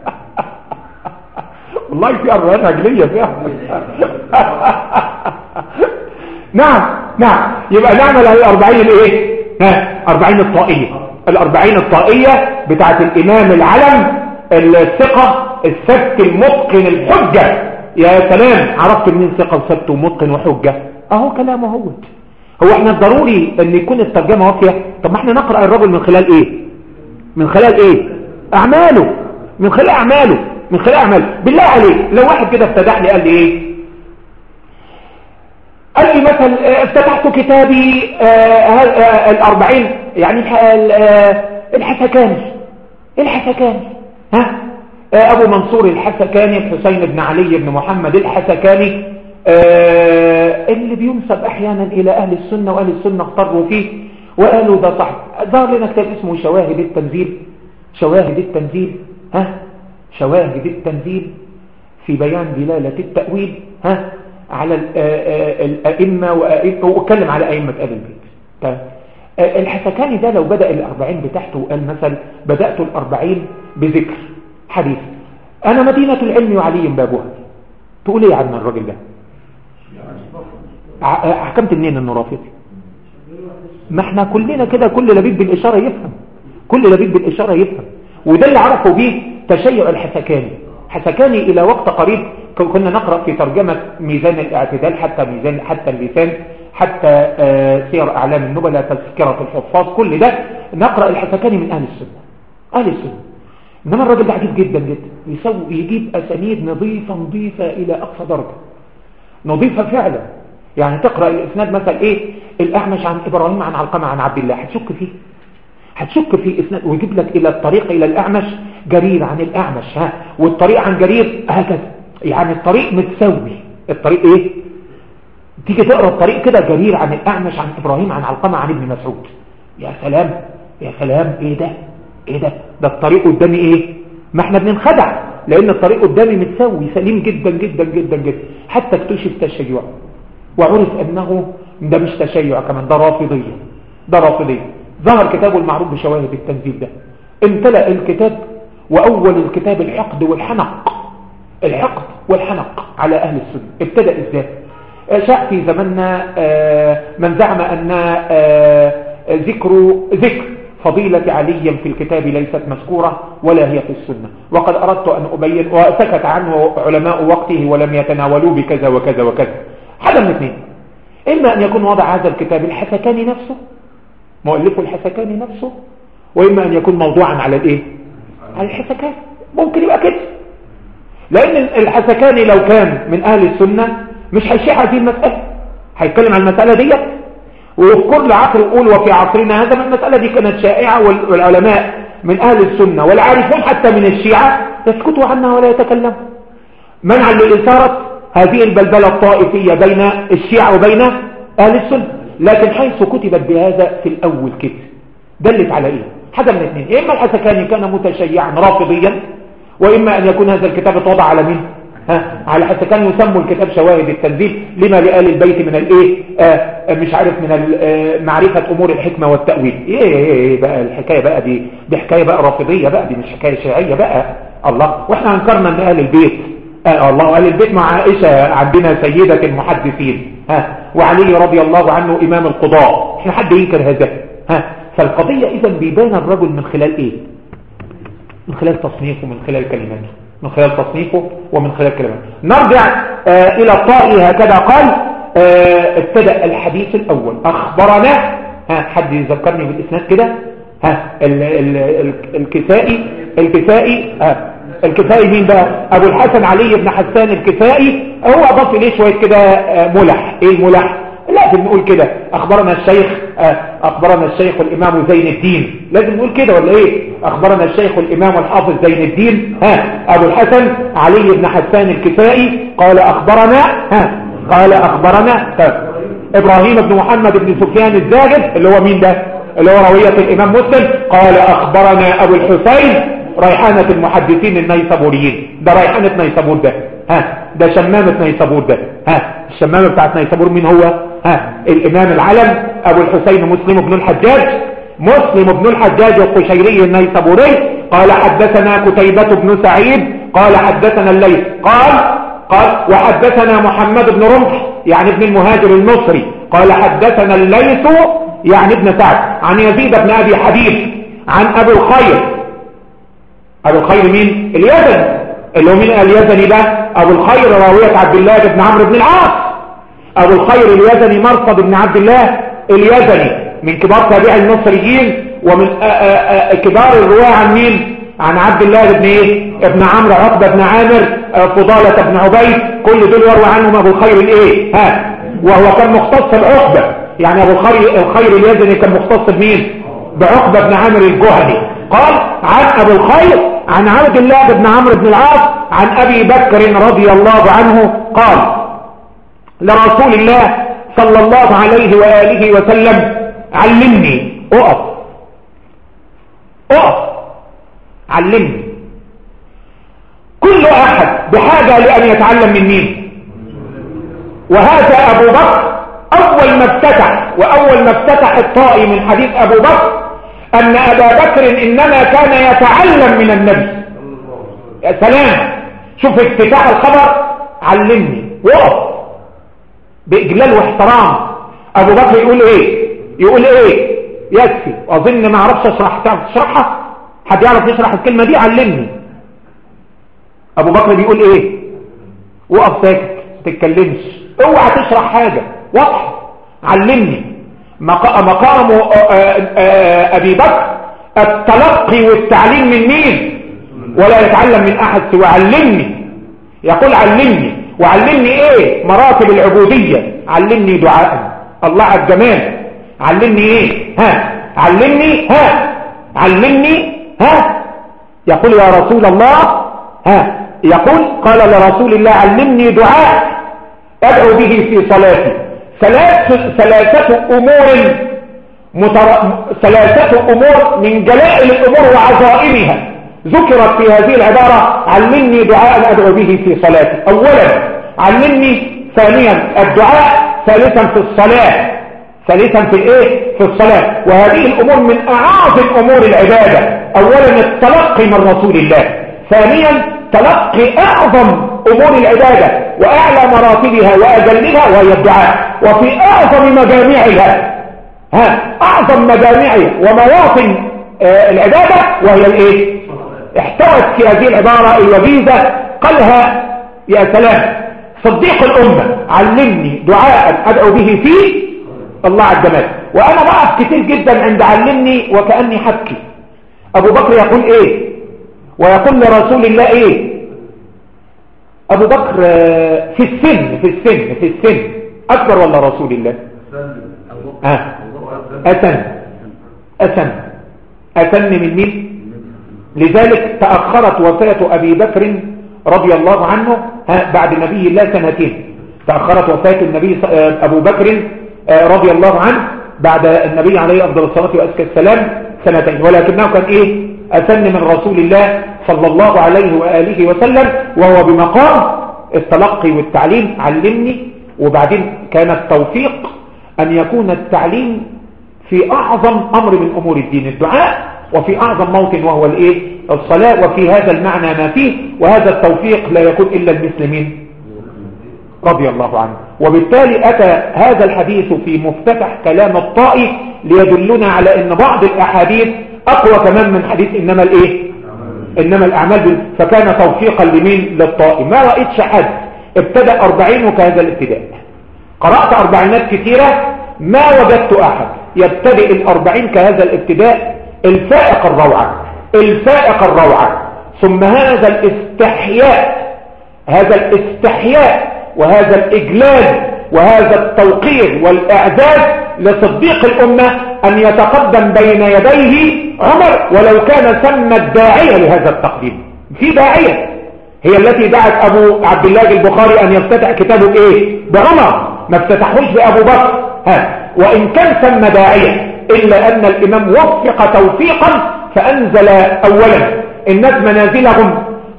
والله في أربعين عجلية فيها نعم نعم يبقى نعمل على الأربعين الايه ها أربعين الطائية الأربعين الطائية بتاعت الإمام العلم الثقة السبت المتقن الحجة يا سلام عرفت منين ثقة وسبت ومتقن وحجة اهو كلامه هو هو احنا الضروري ان يكون الترجمة وافية طب ما احنا نقرأ الرجل من خلال ايه من خلال ايه اعماله من خلال اعماله من خلال اعماله بالله عليك لو واحد كده افتتح لي قال لي ايه قال لي مثلا افتتحت كتابي آه، آه، الاربعين يعني آه، الحسكاني الحسكاني ها ابو منصور الحسكاني الحسين بن علي بن محمد الحسكاني اللي بينسب احيانا الى اهل السنة واهل السنة اختاروا فيه وقالوا ده صح ظهر لنا كتاب اسمه شواهد التنزيل شواهد التنزيل ها شواهد التنزيل في بيان دلالة التأويل ها على الأئمة وأتكلم على أئمة أهل البيت طيب الحسكاني ده لو بدأ الأربعين بتاعته وقال مثلا بدأت الأربعين بذكر حديث أنا مدينة العلم وعلي بابها تقول ايه عن الراجل ده حكمت منين انه رافضي ما احنا كلنا كده كل لبيب بالإشارة يفهم كل لبيب بالإشارة يفهم وده اللي عرفوا به تشيع الحسكاني حسكاني إلى وقت قريب كنا نقرأ في ترجمة ميزان الاعتدال حتى ميزان حتى اللسان حتى آه، سير أعلام النبلة تذكرة الحفاظ كل ده نقرأ الحسكاني من أهل السنة أهل السنة إنما الراجل ده عجيب جدا جدا يسوي يجيب أسانيد نظيفة نظيفة إلى أقصى درجة نظيفة فعلا يعني تقرأ الإسناد مثلا إيه الأعمش عن إبراهيم عن علقمة عن عبد الله هتشك فيه هتشك في إسناد ويجيب لك إلى الطريق إلى الأعمش جرير عن الأعمش ها والطريق عن جرير هكذا يعني الطريق متساوي الطريق إيه تيجي تقرأ الطريق كده جرير عن الأعمش عن إبراهيم عن علقمة عن ابن مسعود يا سلام يا سلام إيه ده إيه ده ده الطريق قدامي إيه ما احنا بننخدع لأن الطريق قدامي متساوي سليم جدا جدا جدا جدا حتى اكتشف تشيع وعرف أنه ده مش تشيع كمان ده رافضية ده رافضية ظهر كتابه المعروف بشواهد التنزيل ده امتلأ الكتاب وأول الكتاب الحقد والحنق الحقد والحنق على أهل السنة ابتدأ ازاي شاء في زمننا آه، من زعم أن آه، ذكر ذكر فضيلة علي في الكتاب ليست مذكورة ولا هي في السنة وقد أردت أن أبين وسكت عنه علماء وقته ولم يتناولوه بكذا وكذا وكذا حدا من اثنين إما أن يكون وضع هذا الكتاب الحسكاني نفسه مؤلفه الحسكاني نفسه وإما أن يكون موضوعا على الإيه على الحسكاني ممكن يبقى كده لأن الحسكاني لو كان من أهل السنة مش هيشيح هذه المسألة هيتكلم عن المسألة ديت وفي كل عصر يقول وفي عصرنا هذا المسألة دي كانت شائعة والعلماء من أهل السنة والعارفون حتى من الشيعة يسكتوا عنها ولا يتكلموا منعا لإثارة هذه البلبلة الطائفية بين الشيعة وبين أهل السنة لكن حيث كتبت بهذا في الأول كده دلت على إيه حاجة من اثنين إما الحسكاني كان متشيعا رافضيا وإما أن يكون هذا الكتاب اتوضع على مين ها على حتى كان يسموا الكتاب شواهد التنزيل لما لآل البيت من الايه آه مش عارف من آه، معرفة امور الحكمة والتأويل ايه, إيه, إيه, إيه بقى الحكاية بقى دي دي حكاية بقى رافضية بقى دي مش حكاية شيعية بقى الله واحنا انكرنا ان اهل البيت آه الله اهل البيت مع عائشة عندنا سيدة المحدثين ها وعلي رضي الله عنه امام القضاء احنا حد ينكر هذا ها فالقضية اذا بيبان الرجل من خلال ايه من خلال تصنيفه من خلال كلماته من خلال تصنيفه ومن خلال كلماته نرجع آه إلى الطائي هكذا قال آه ابتدأ الحديث الأول أخبرنا ها حد يذكرني بالإسناد كده ها ال ال ال الكسائي الكسائي ها الكسائي مين بقى أبو الحسن علي بن حسان الكسائي هو أضاف إليه شوية كده آه ملح إيه الملح لازم نقول كده أخبرنا الشيخ آه، أخبرنا الشيخ الإمام زين الدين لازم نقول كده ولا إيه أخبرنا الشيخ الإمام الحافظ زين الدين ها أبو الحسن علي بن حسان الكفائي قال أخبرنا ها قال أخبرنا طيب. إبراهيم بن محمد بن سفيان الزاجد اللي هو مين ده اللي هو روية الإمام مسلم قال أخبرنا أبو الحسين ريحانة المحدثين النيسابوريين ده ريحانة نيسابور ده ها ده شمامة نيسابور ده ها الشمامة بتاعت نيسابور مين هو ها الامام العلم ابو الحسين مسلم بن الحجاج مسلم بن الحجاج القشيري النيسابوري قال حدثنا كتيبة بن سعيد قال حدثنا الليث قال قال وحدثنا محمد بن رمح يعني ابن المهاجر المصري قال حدثنا الليث يعني ابن سعد عن يزيد بن أبي حبيب عن أبو الخير أبو الخير مين اليزني اللي هو مين اليزني ده أبو الخير راوية عبد الله بن عمرو بن العاص أبو الخير اليزني مرصد بن عبد الله اليزني من كبار تابع المصريين ومن كبار الرواة عن مين عن عبد الله بن ايه ابن عمرو عقبه بن عامر فضالة بن عبيد كل دول يروى عنهم ابو الخير الايه ها وهو كان مختص بعقبه يعني ابو الخير الخير اليزني كان مختص بمين بعقبه بن عامر الجهني قال عن ابو الخير عن عبد الله بن عمرو بن العاص عن ابي بكر رضي الله عنه قال لرسول الله صلى الله عليه واله وسلم علمني اقف اقف علمني كل احد بحاجة لان يتعلم من مين وهذا ابو بكر اول ما افتتح واول ما افتتح الطائي من حديث ابو بكر ان ابا بكر انما كان يتعلم من النبي يا سلام شوف افتتاح الخبر علمني وقف باجلال واحترام ابو بكر يقول ايه يقول ايه يكفي اظن ما اعرفش اشرح تعرف تشرحها حد يعرف يشرح الكلمة دي علمني ابو بكر بيقول ايه وقف ساكت تتكلمش اوعى تشرح حاجة واضح علمني مقام ابي بكر التلقي والتعليم من مين ولا يتعلم من احد سوى علمني يقول علمني وعلمني ايه مراتب العبودية علمني دعاء الله على الجمال علمني ايه ها علمني ها علمني ها يقول يا رسول الله ها يقول قال لرسول الله علمني دعاء أدعو به في صلاتي ثلاثة, ثلاثة أمور متر... ثلاثة أمور من جلائل الأمور وعظائمها ذكرت في هذه العبارة علمني دعاء أدعو به في صلاتي أولا علمني ثانيا الدعاء ثالثا في الصلاة ثالثا في الايه في الصلاة وهذه الامور من اعاظم امور العبادة اولا التلقي من رسول الله ثانيا تلقي اعظم امور العبادة واعلى مراتبها واجلها وهي الدعاء وفي اعظم مجامعها ها اعظم مجامعها ومواطن آه العبادة وهي الايه احتوت في هذه العبارة الوجيزة قالها يا سلام صديق الامة علمني دعاء ادعو به فيه الله على الجمال وانا بقف كتير جدا عند علمني وكأني حبكي ابو بكر يقول ايه ويقول لرسول الله ايه ابو بكر في السن في السن في السن اكبر ولا رسول الله اه اسن اسن اسن من مين لذلك تأخرت وفاة ابي بكر رضي الله عنه بعد نبي الله سنتين تأخرت وفاة النبي ابو بكر رضي الله عنه بعد النبي عليه أفضل الصلاة وأزكى السلام سنتين ولكنه كان إيه أسن من رسول الله صلى الله عليه وآله وسلم وهو بمقام التلقي والتعليم علمني وبعدين كان التوفيق أن يكون التعليم في أعظم أمر من أمور الدين الدعاء وفي أعظم موطن وهو الإيه الصلاة وفي هذا المعنى ما فيه وهذا التوفيق لا يكون إلا المسلمين رضي الله عنه وبالتالي أتى هذا الحديث في مفتتح كلام الطائي ليدلنا على أن بعض الأحاديث أقوى كمان من حديث إنما الإيه إنما الأعمال فكان توفيقا لمين للطائي ما رأيتش حد ابتدأ أربعين وكهذا الابتداء قرأت أربعينات كثيرة ما وجدت أحد يبتدئ الأربعين كهذا الابتداء الفائق الروعة الفائق الروعة ثم هذا الاستحياء هذا الاستحياء وهذا الإجلال وهذا التوقير والإعزاز لصديق الأمة أن يتقدم بين يديه عمر ولو كان سمى الداعية لهذا التقديم في داعية هي التي دعت أبو عبد الله البخاري أن يفتتح كتابه إيه بعمر ما افتتحوش بأبو بكر ها وإن كان سمى داعية إلا أن الإمام وفق توفيقا فأنزل أولا الناس منازلهم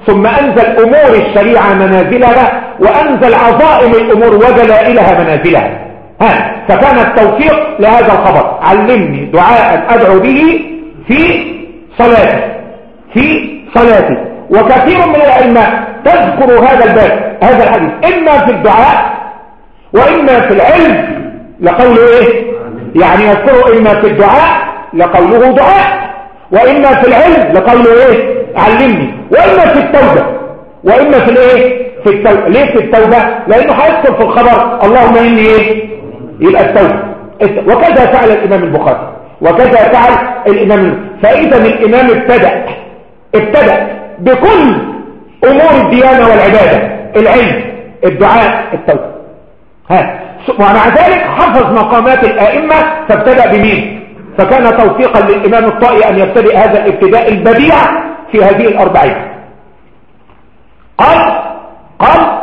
ثم أنزل أمور الشريعة منازلها وأنزل عظائم الأمور ودلائلها منازلها ها فكان التوفيق لهذا الخبر علمني دعاء أدعو به في صلاتي في صلاتي وكثير من العلماء تذكر هذا الباب هذا الحديث إما في الدعاء وإما في العلم لقوله إيه يعني يذكره إما في الدعاء لقوله دعاء وإما في العلم لقوله إيه علمني وإما في التوبة وإما في الإيه في التوبة ليه في التوبة لأنه هيذكر في الخبر اللهم إني إيه يبقى التوبة وكذا فعل الإمام البخاري وكذا فعل الإمام فإذا الإمام ابتدأ ابتدأ بكل أمور الديانة والعبادة العلم الدعاء التوبة ها ومع ذلك حفظ مقامات الآئمة فابتدأ بمين فكان توفيقا للإمام الطائي أن يبتدئ هذا الابتداء البديع في هذه الأربعين قال قال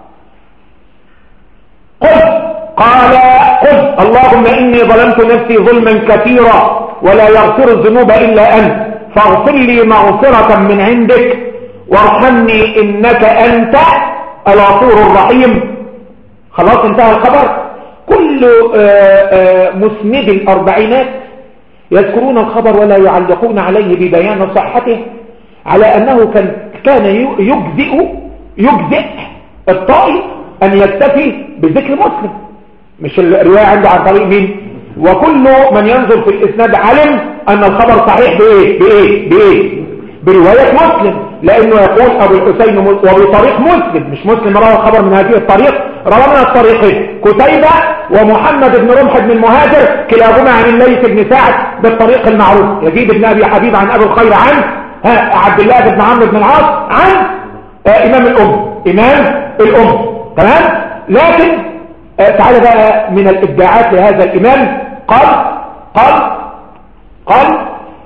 قل قال قل اللهم إني ظلمت نفسي ظلما كثيرا ولا يغفر الذنوب إلا أنت فاغفر لي مغفرة من عندك وارحمني إنك أنت الغفور الرحيم خلاص انتهى الخبر كل آه، آه، مسند الأربعينات يذكرون الخبر ولا يعلقون عليه ببيان صحته على أنه كان كان يجزئ يجزئ الطائي أن يكتفي بذكر مسلم مش الرواية عنده عن طريق مين وكل من ينظر في الإسناد علم أن الخبر صحيح بإيه بإيه بإيه برواية مسلم لأنه يقول أبو الحسين وبطريق مسلم مش مسلم روى الخبر من هذه الطريق روى من الطريقين كتيبة ومحمد بن رمح بن المهاجر كلاهما عن الليث بن سعد بالطريق المعروف يزيد بن أبي حبيب عن أبو الخير عن عبد الله بن عمرو بن العاص عن آه، إمام الأم إمام الأم تمام لكن آه، تعالى بقى من الإبداعات لهذا الإمام قال قال قال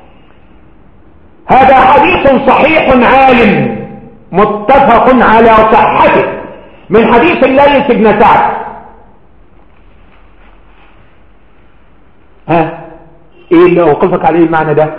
هذا حديث صحيح عالم متفق على صحته من حديث الليث بن سعد ها ايه اللي وقفك عليه المعنى ده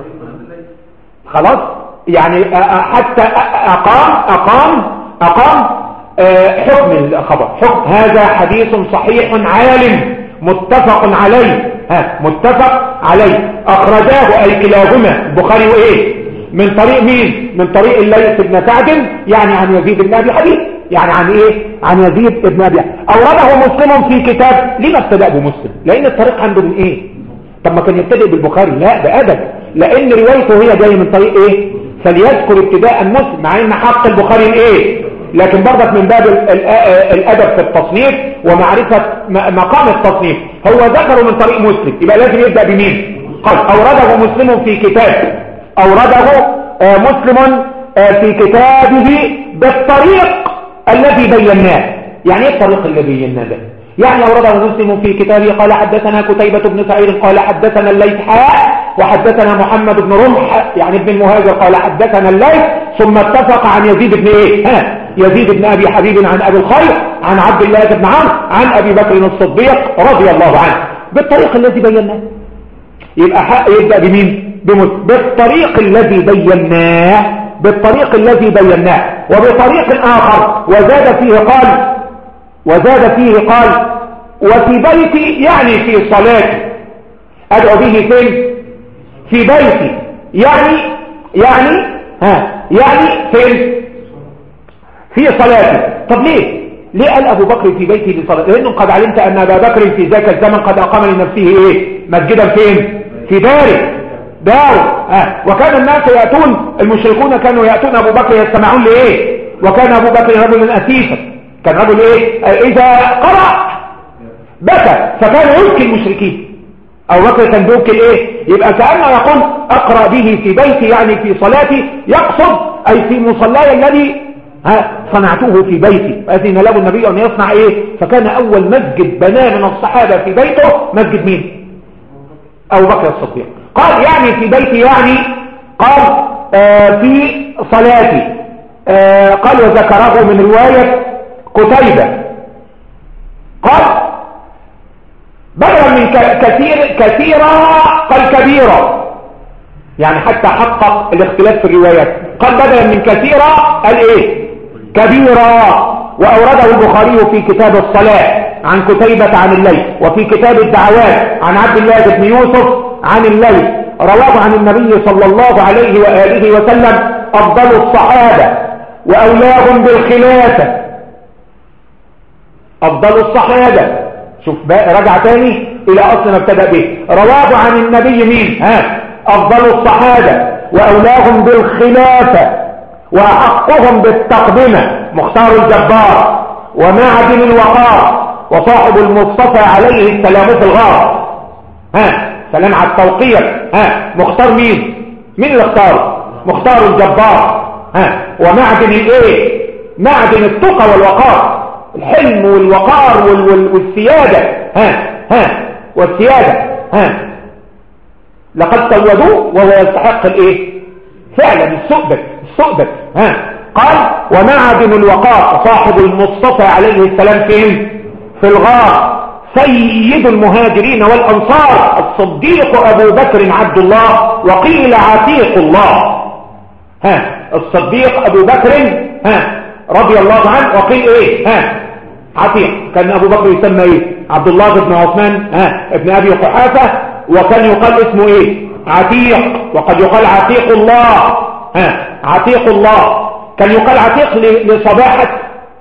خلاص يعني حتى اقام اقام اقام حكم الخبر حكم هذا حديث صحيح عالم متفق عليه ها متفق عليه اخرجاه اي كلاهما البخاري وايه من طريق مين من طريق الليث بن سعد يعني عن يزيد بن ابي حبيب يعني عن ايه عن يزيد بن ابي اورده مسلم في كتاب لما ابتدأ بمسلم لان الطريق عنده من ايه طب ما كان يبتدئ بالبخاري لا ده ادب لان روايته هي جايه من طريق ايه فليذكر ابتداء مسلم مع ان حق البخاري الايه لكن برضك من باب الادب في التصنيف ومعرفة مقام التصنيف هو ذكره من طريق مسلم يبقى لازم يبدأ بمين قال اورده مسلم في كتاب اورده آه، مسلم آه، في كتابه بالطريق الذي بيناه يعني ايه الطريق الذي بيناه ده يعني أورده مسلم في كتابه قال حدثنا كتيبة بن سعيد قال حدثنا الليث حاء وحدثنا محمد بن رمح يعني ابن المهاجر قال حدثنا الليث ثم اتفق عن يزيد بن ايه ها يزيد بن أبي حبيب عن أبي الخير عن عبد الله بن عمرو عن أبي بكر الصديق رضي الله عنه بالطريق الذي بيناه يبقى حق يبدأ بمين بالطريق الذي بيناه بالطريق الذي بيناه وبطريق آخر وزاد فيه قال وزاد فيه قال وفي بيتي يعني في صلاتي أدعو به فين في بيتي يعني يعني ها يعني فين في صلاتي طب ليه ليه قال أبو بكر في بيتي لصلاة لأنه قد علمت أن أبا بكر في ذاك الزمن قد أقام لنفسه إيه مسجدا فين في داره داره آه. وكان الناس يأتون المشركون كانوا يأتون أبو بكر يستمعون لإيه وكان أبو بكر رجلا أسيفا كان رجل إيه إذا قرأ بكى فكان يبكي المشركين أبو بكر كان بيبكي إيه يبقى كأنه يقول أقرأ به في بيتي يعني في صلاتي يقصد أي في مصلاي الذي ها صنعته في بيتي فأذن له النبي أن يصنع إيه فكان أول مسجد بناه من الصحابة في بيته مسجد مين أبو بكر الصديق قال يعني في بيتي يعني قال آه في صلاتي آه قال وذكره من رواية قتيبة قال بدلا من كثير كثيرة قال كبيرة يعني حتى حقق الاختلاف في الروايات قال بدلا من كثيرة قال ايه كبيرة وأورده البخاري في كتاب الصلاة عن كتيبة عن الليل وفي كتاب الدعوات عن عبد الله بن يوسف عن الليل رواه عن النبي صلى الله عليه وآله وسلم أفضل الصحابة وأولاهم بالخلافة أفضل الصحابة شوف بقى رجع تاني إلى أصل ما ابتدأ به رواه عن النبي مين ها أفضل الصحابة وأولاهم بالخلافة وأحقهم بالتقدمة مختار الجبار ومعدن الوقار وصاحب المصطفى عليه السلام في الغار ها سلام على التوقير ها مختار مين مين اللي اختار مختار الجبار ها ومعدن الايه معدن التقى والوقار الحلم والوقار وال وال والسيادة ها ها والسيادة ها لقد سودوه وهو يستحق الايه فعلا السؤدة السؤدة ها قال ومعدن الوقار صاحب المصطفى عليه السلام فين في الغار سيد المهاجرين والأنصار الصديق أبو بكر عبد الله وقيل عتيق الله ها الصديق أبو بكر ها رضي الله عنه وقيل ايه ها عتيق كان أبو بكر يسمى ايه عبد الله بن عثمان ها ابن أبي قحافة وكان يقال اسمه ايه عتيق وقد يقال عتيق الله ها عتيق الله كان يقال عتيق لصباحة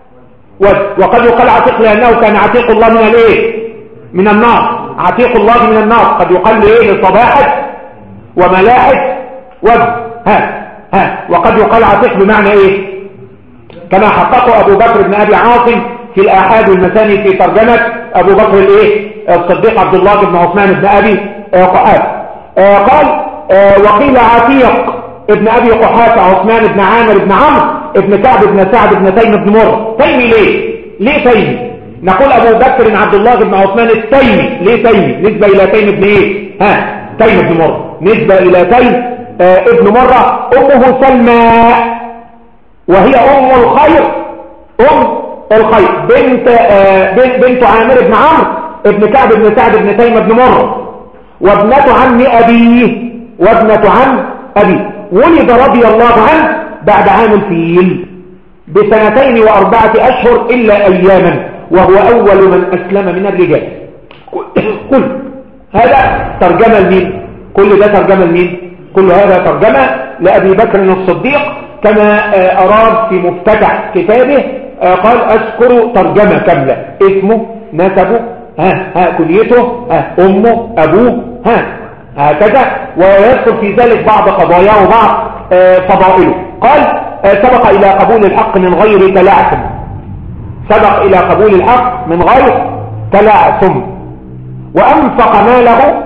وقد يقال عتيق لأنه كان عتيق الله من الايه من النار عتيق الله من النار قد يقال لايه لصباحة وملاحة وجه ها ها وقد يقال عتيق بمعنى ايه كما حققه ابو بكر بن ابي عاصم في الآحاد والمثاني في ترجمة أبو بكر الإيه الصديق عبد الله بن عثمان بن أبي قحافة آه قال آه وقيل عتيق ابن أبي قحافة عثمان بن عامر بن عمرو ابن كعب بن سعد بن تيم بن مر تيمي ليه ليه تيمي نقول أبو بكر عبد الله بن عثمان التيمي ليه تيمي نسبة إلى تيم بن إيه ها تيم بن مر نسبة إلى تيم آه ابن مرة أمه سلمى وهي أم الخير أم الخير بنت آه بنت عامر بن عمرو ابن كعب بن سعد بن تيم بن مر وابنة عم أبيه وابنة عم أبيه ولد رضي الله عنه بعد عام الفيل بسنتين وأربعة أشهر إلا أياما وهو أول من أسلم من الرجال كل هذا ترجمة لمين كل ده ترجمة لمين كل هذا ترجمة لأبي بكر الصديق كما أراد في مفتتح كتابه قال أذكر ترجمة كاملة اسمه نسبه ها ها كليته ها أمه أبوه ها هكذا ويذكر في ذلك بعض قضاياه وبعض فضائله قال سبق إلى قبول الحق من غير تلعثم سبق إلى قبول الحق من غير تلعثم وأنفق ماله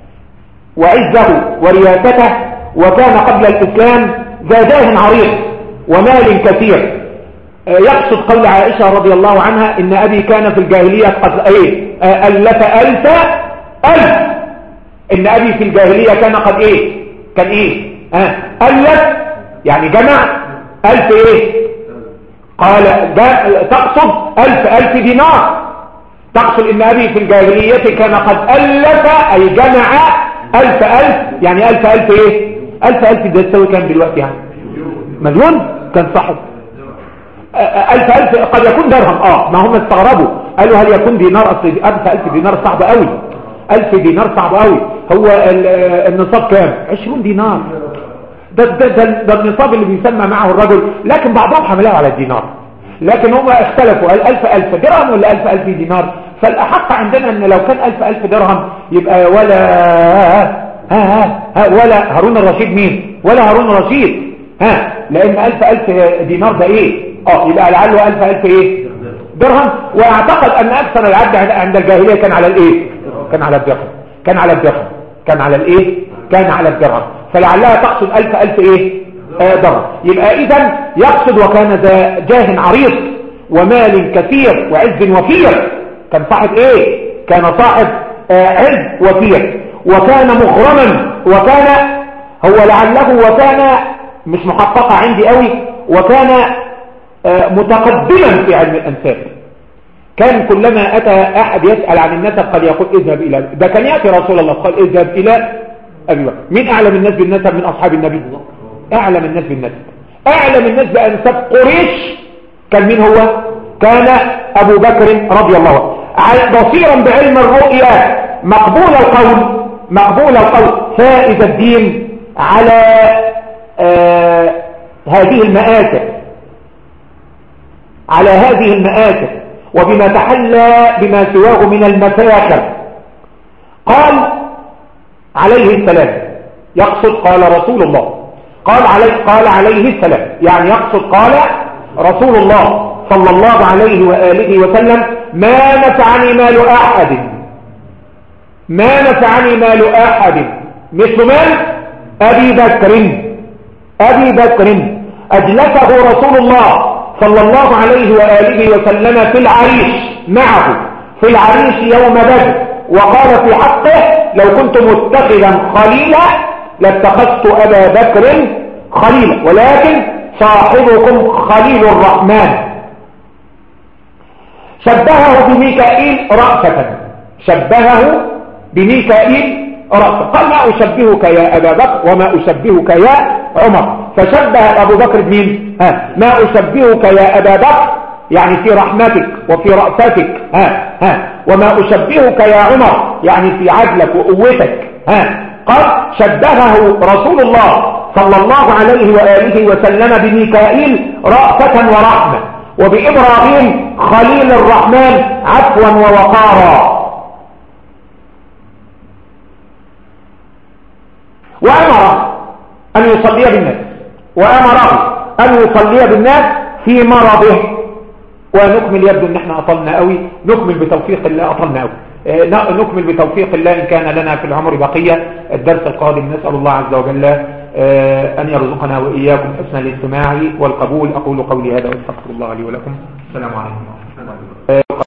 وعزه ورياسته وكان قبل الإسلام ذا جاه عريض ومال كثير يقصد قول عائشة رضي الله عنها إن أبي كان في الجاهلية قد إيه ألف ألف ألف إن أبي في الجاهلية كان قد إيه كان إيه آه. ألف يعني جمع ألف إيه قال تقصد ألف ألف دينار تقصد إن أبي في الجاهلية كان قد ألف أي جمع ألف ألف يعني ألف ألف إيه ألف ألف ده تسوي كام دلوقتي يعني مليون كان صحب ألف ألف قد يكون درهم آه ما هم استغربوا قالوا هل يكون دينار أصل ألف ألف دينار صعب قوي ألف دينار صعب قوي هو النصاب كام عشرون دينار ده, ده, ده, ده النصاب اللي بيسمى معه الرجل لكن بعضهم حملاه على الدينار لكن هم اختلفوا قال ألف ألف درهم ولا ألف ألف دينار فالأحق عندنا أن لو كان ألف ألف درهم يبقى ولا ها ها ها ولا هارون الرشيد مين ولا هارون الرشيد ها لأن ألف ألف دينار ده إيه اه يبقى لعله ألف ألف ايه درهم واعتقد ان اكثر العد عند الجاهلية كان على الايه كان على الدرهم كان على الدرهم كان على الايه كان على الدرهم فلعلها تقصد ألف ألف ايه آه درهم يبقى اذا يقصد وكان ذا جاه عريض ومال كثير وعز وفير كان صاحب ايه كان صاحب آه عز وفير وكان مغرما وكان هو لعله وكان مش محققة عندي قوي وكان متقدما في علم الأنساب كان كلما أتى أحد يسأل عن النسب قد يقول اذهب إلى ده كان يأتي رسول الله قال اذهب إلى أبي بكر مين أعلم الناس بالنسب من أصحاب النبي أعلم الناس بالنسب أعلم الناس بأنساب قريش كان مين هو كان أبو بكر رضي الله عنه بصيرا بعلم الرؤيا مقبول القول مقبول القول فائد الدين على آه هذه المآسف على هذه المآسف وبما تحلى بما سواه من المفاخر قال عليه السلام يقصد قال رسول الله قال عليه, قال عليه السلام يعني يقصد قال رسول الله صلى الله عليه وآله وسلم ما نفعني مال أحد ما نفعني مال أحد مثل مال أبي بكر أبي بكر أجلسه رسول الله صلى الله عليه وآله وسلم في العريش معه في العريش يوم بدر وقال في حقه لو كنت متخذا خليلا لاتخذت أبا بكر خليلا ولكن صاحبكم خليل الرحمن شبهه بميكائيل رأسة شبهه بميكائيل رأسة قال ما أشبهك يا أبا بكر وما أشبهك يا عمر فشبه أبو بكر بمين ها ما أشبهك يا أبا بكر يعني في رحمتك وفي رأفتك ها ها وما أشبهك يا عمر يعني في عدلك وقوتك ها قد شبهه رسول الله صلى الله عليه وآله وسلم بميكائيل رأفة ورحمة وبإبراهيم خليل الرحمن عفوا ووقارا وأمر أن يصلي بالناس وأمره أن يصلي بالناس في مرضه ونكمل يبدو ان احنا اطلنا قوي نكمل بتوفيق الله اطلنا قوي آه، نكمل بتوفيق الله ان كان لنا في العمر بقية الدرس القادم نسأل الله عز وجل آه، ان يرزقنا واياكم حسن الاستماع والقبول اقول قولي هذا واستغفر الله لي ولكم السلام عليكم ورحمة الله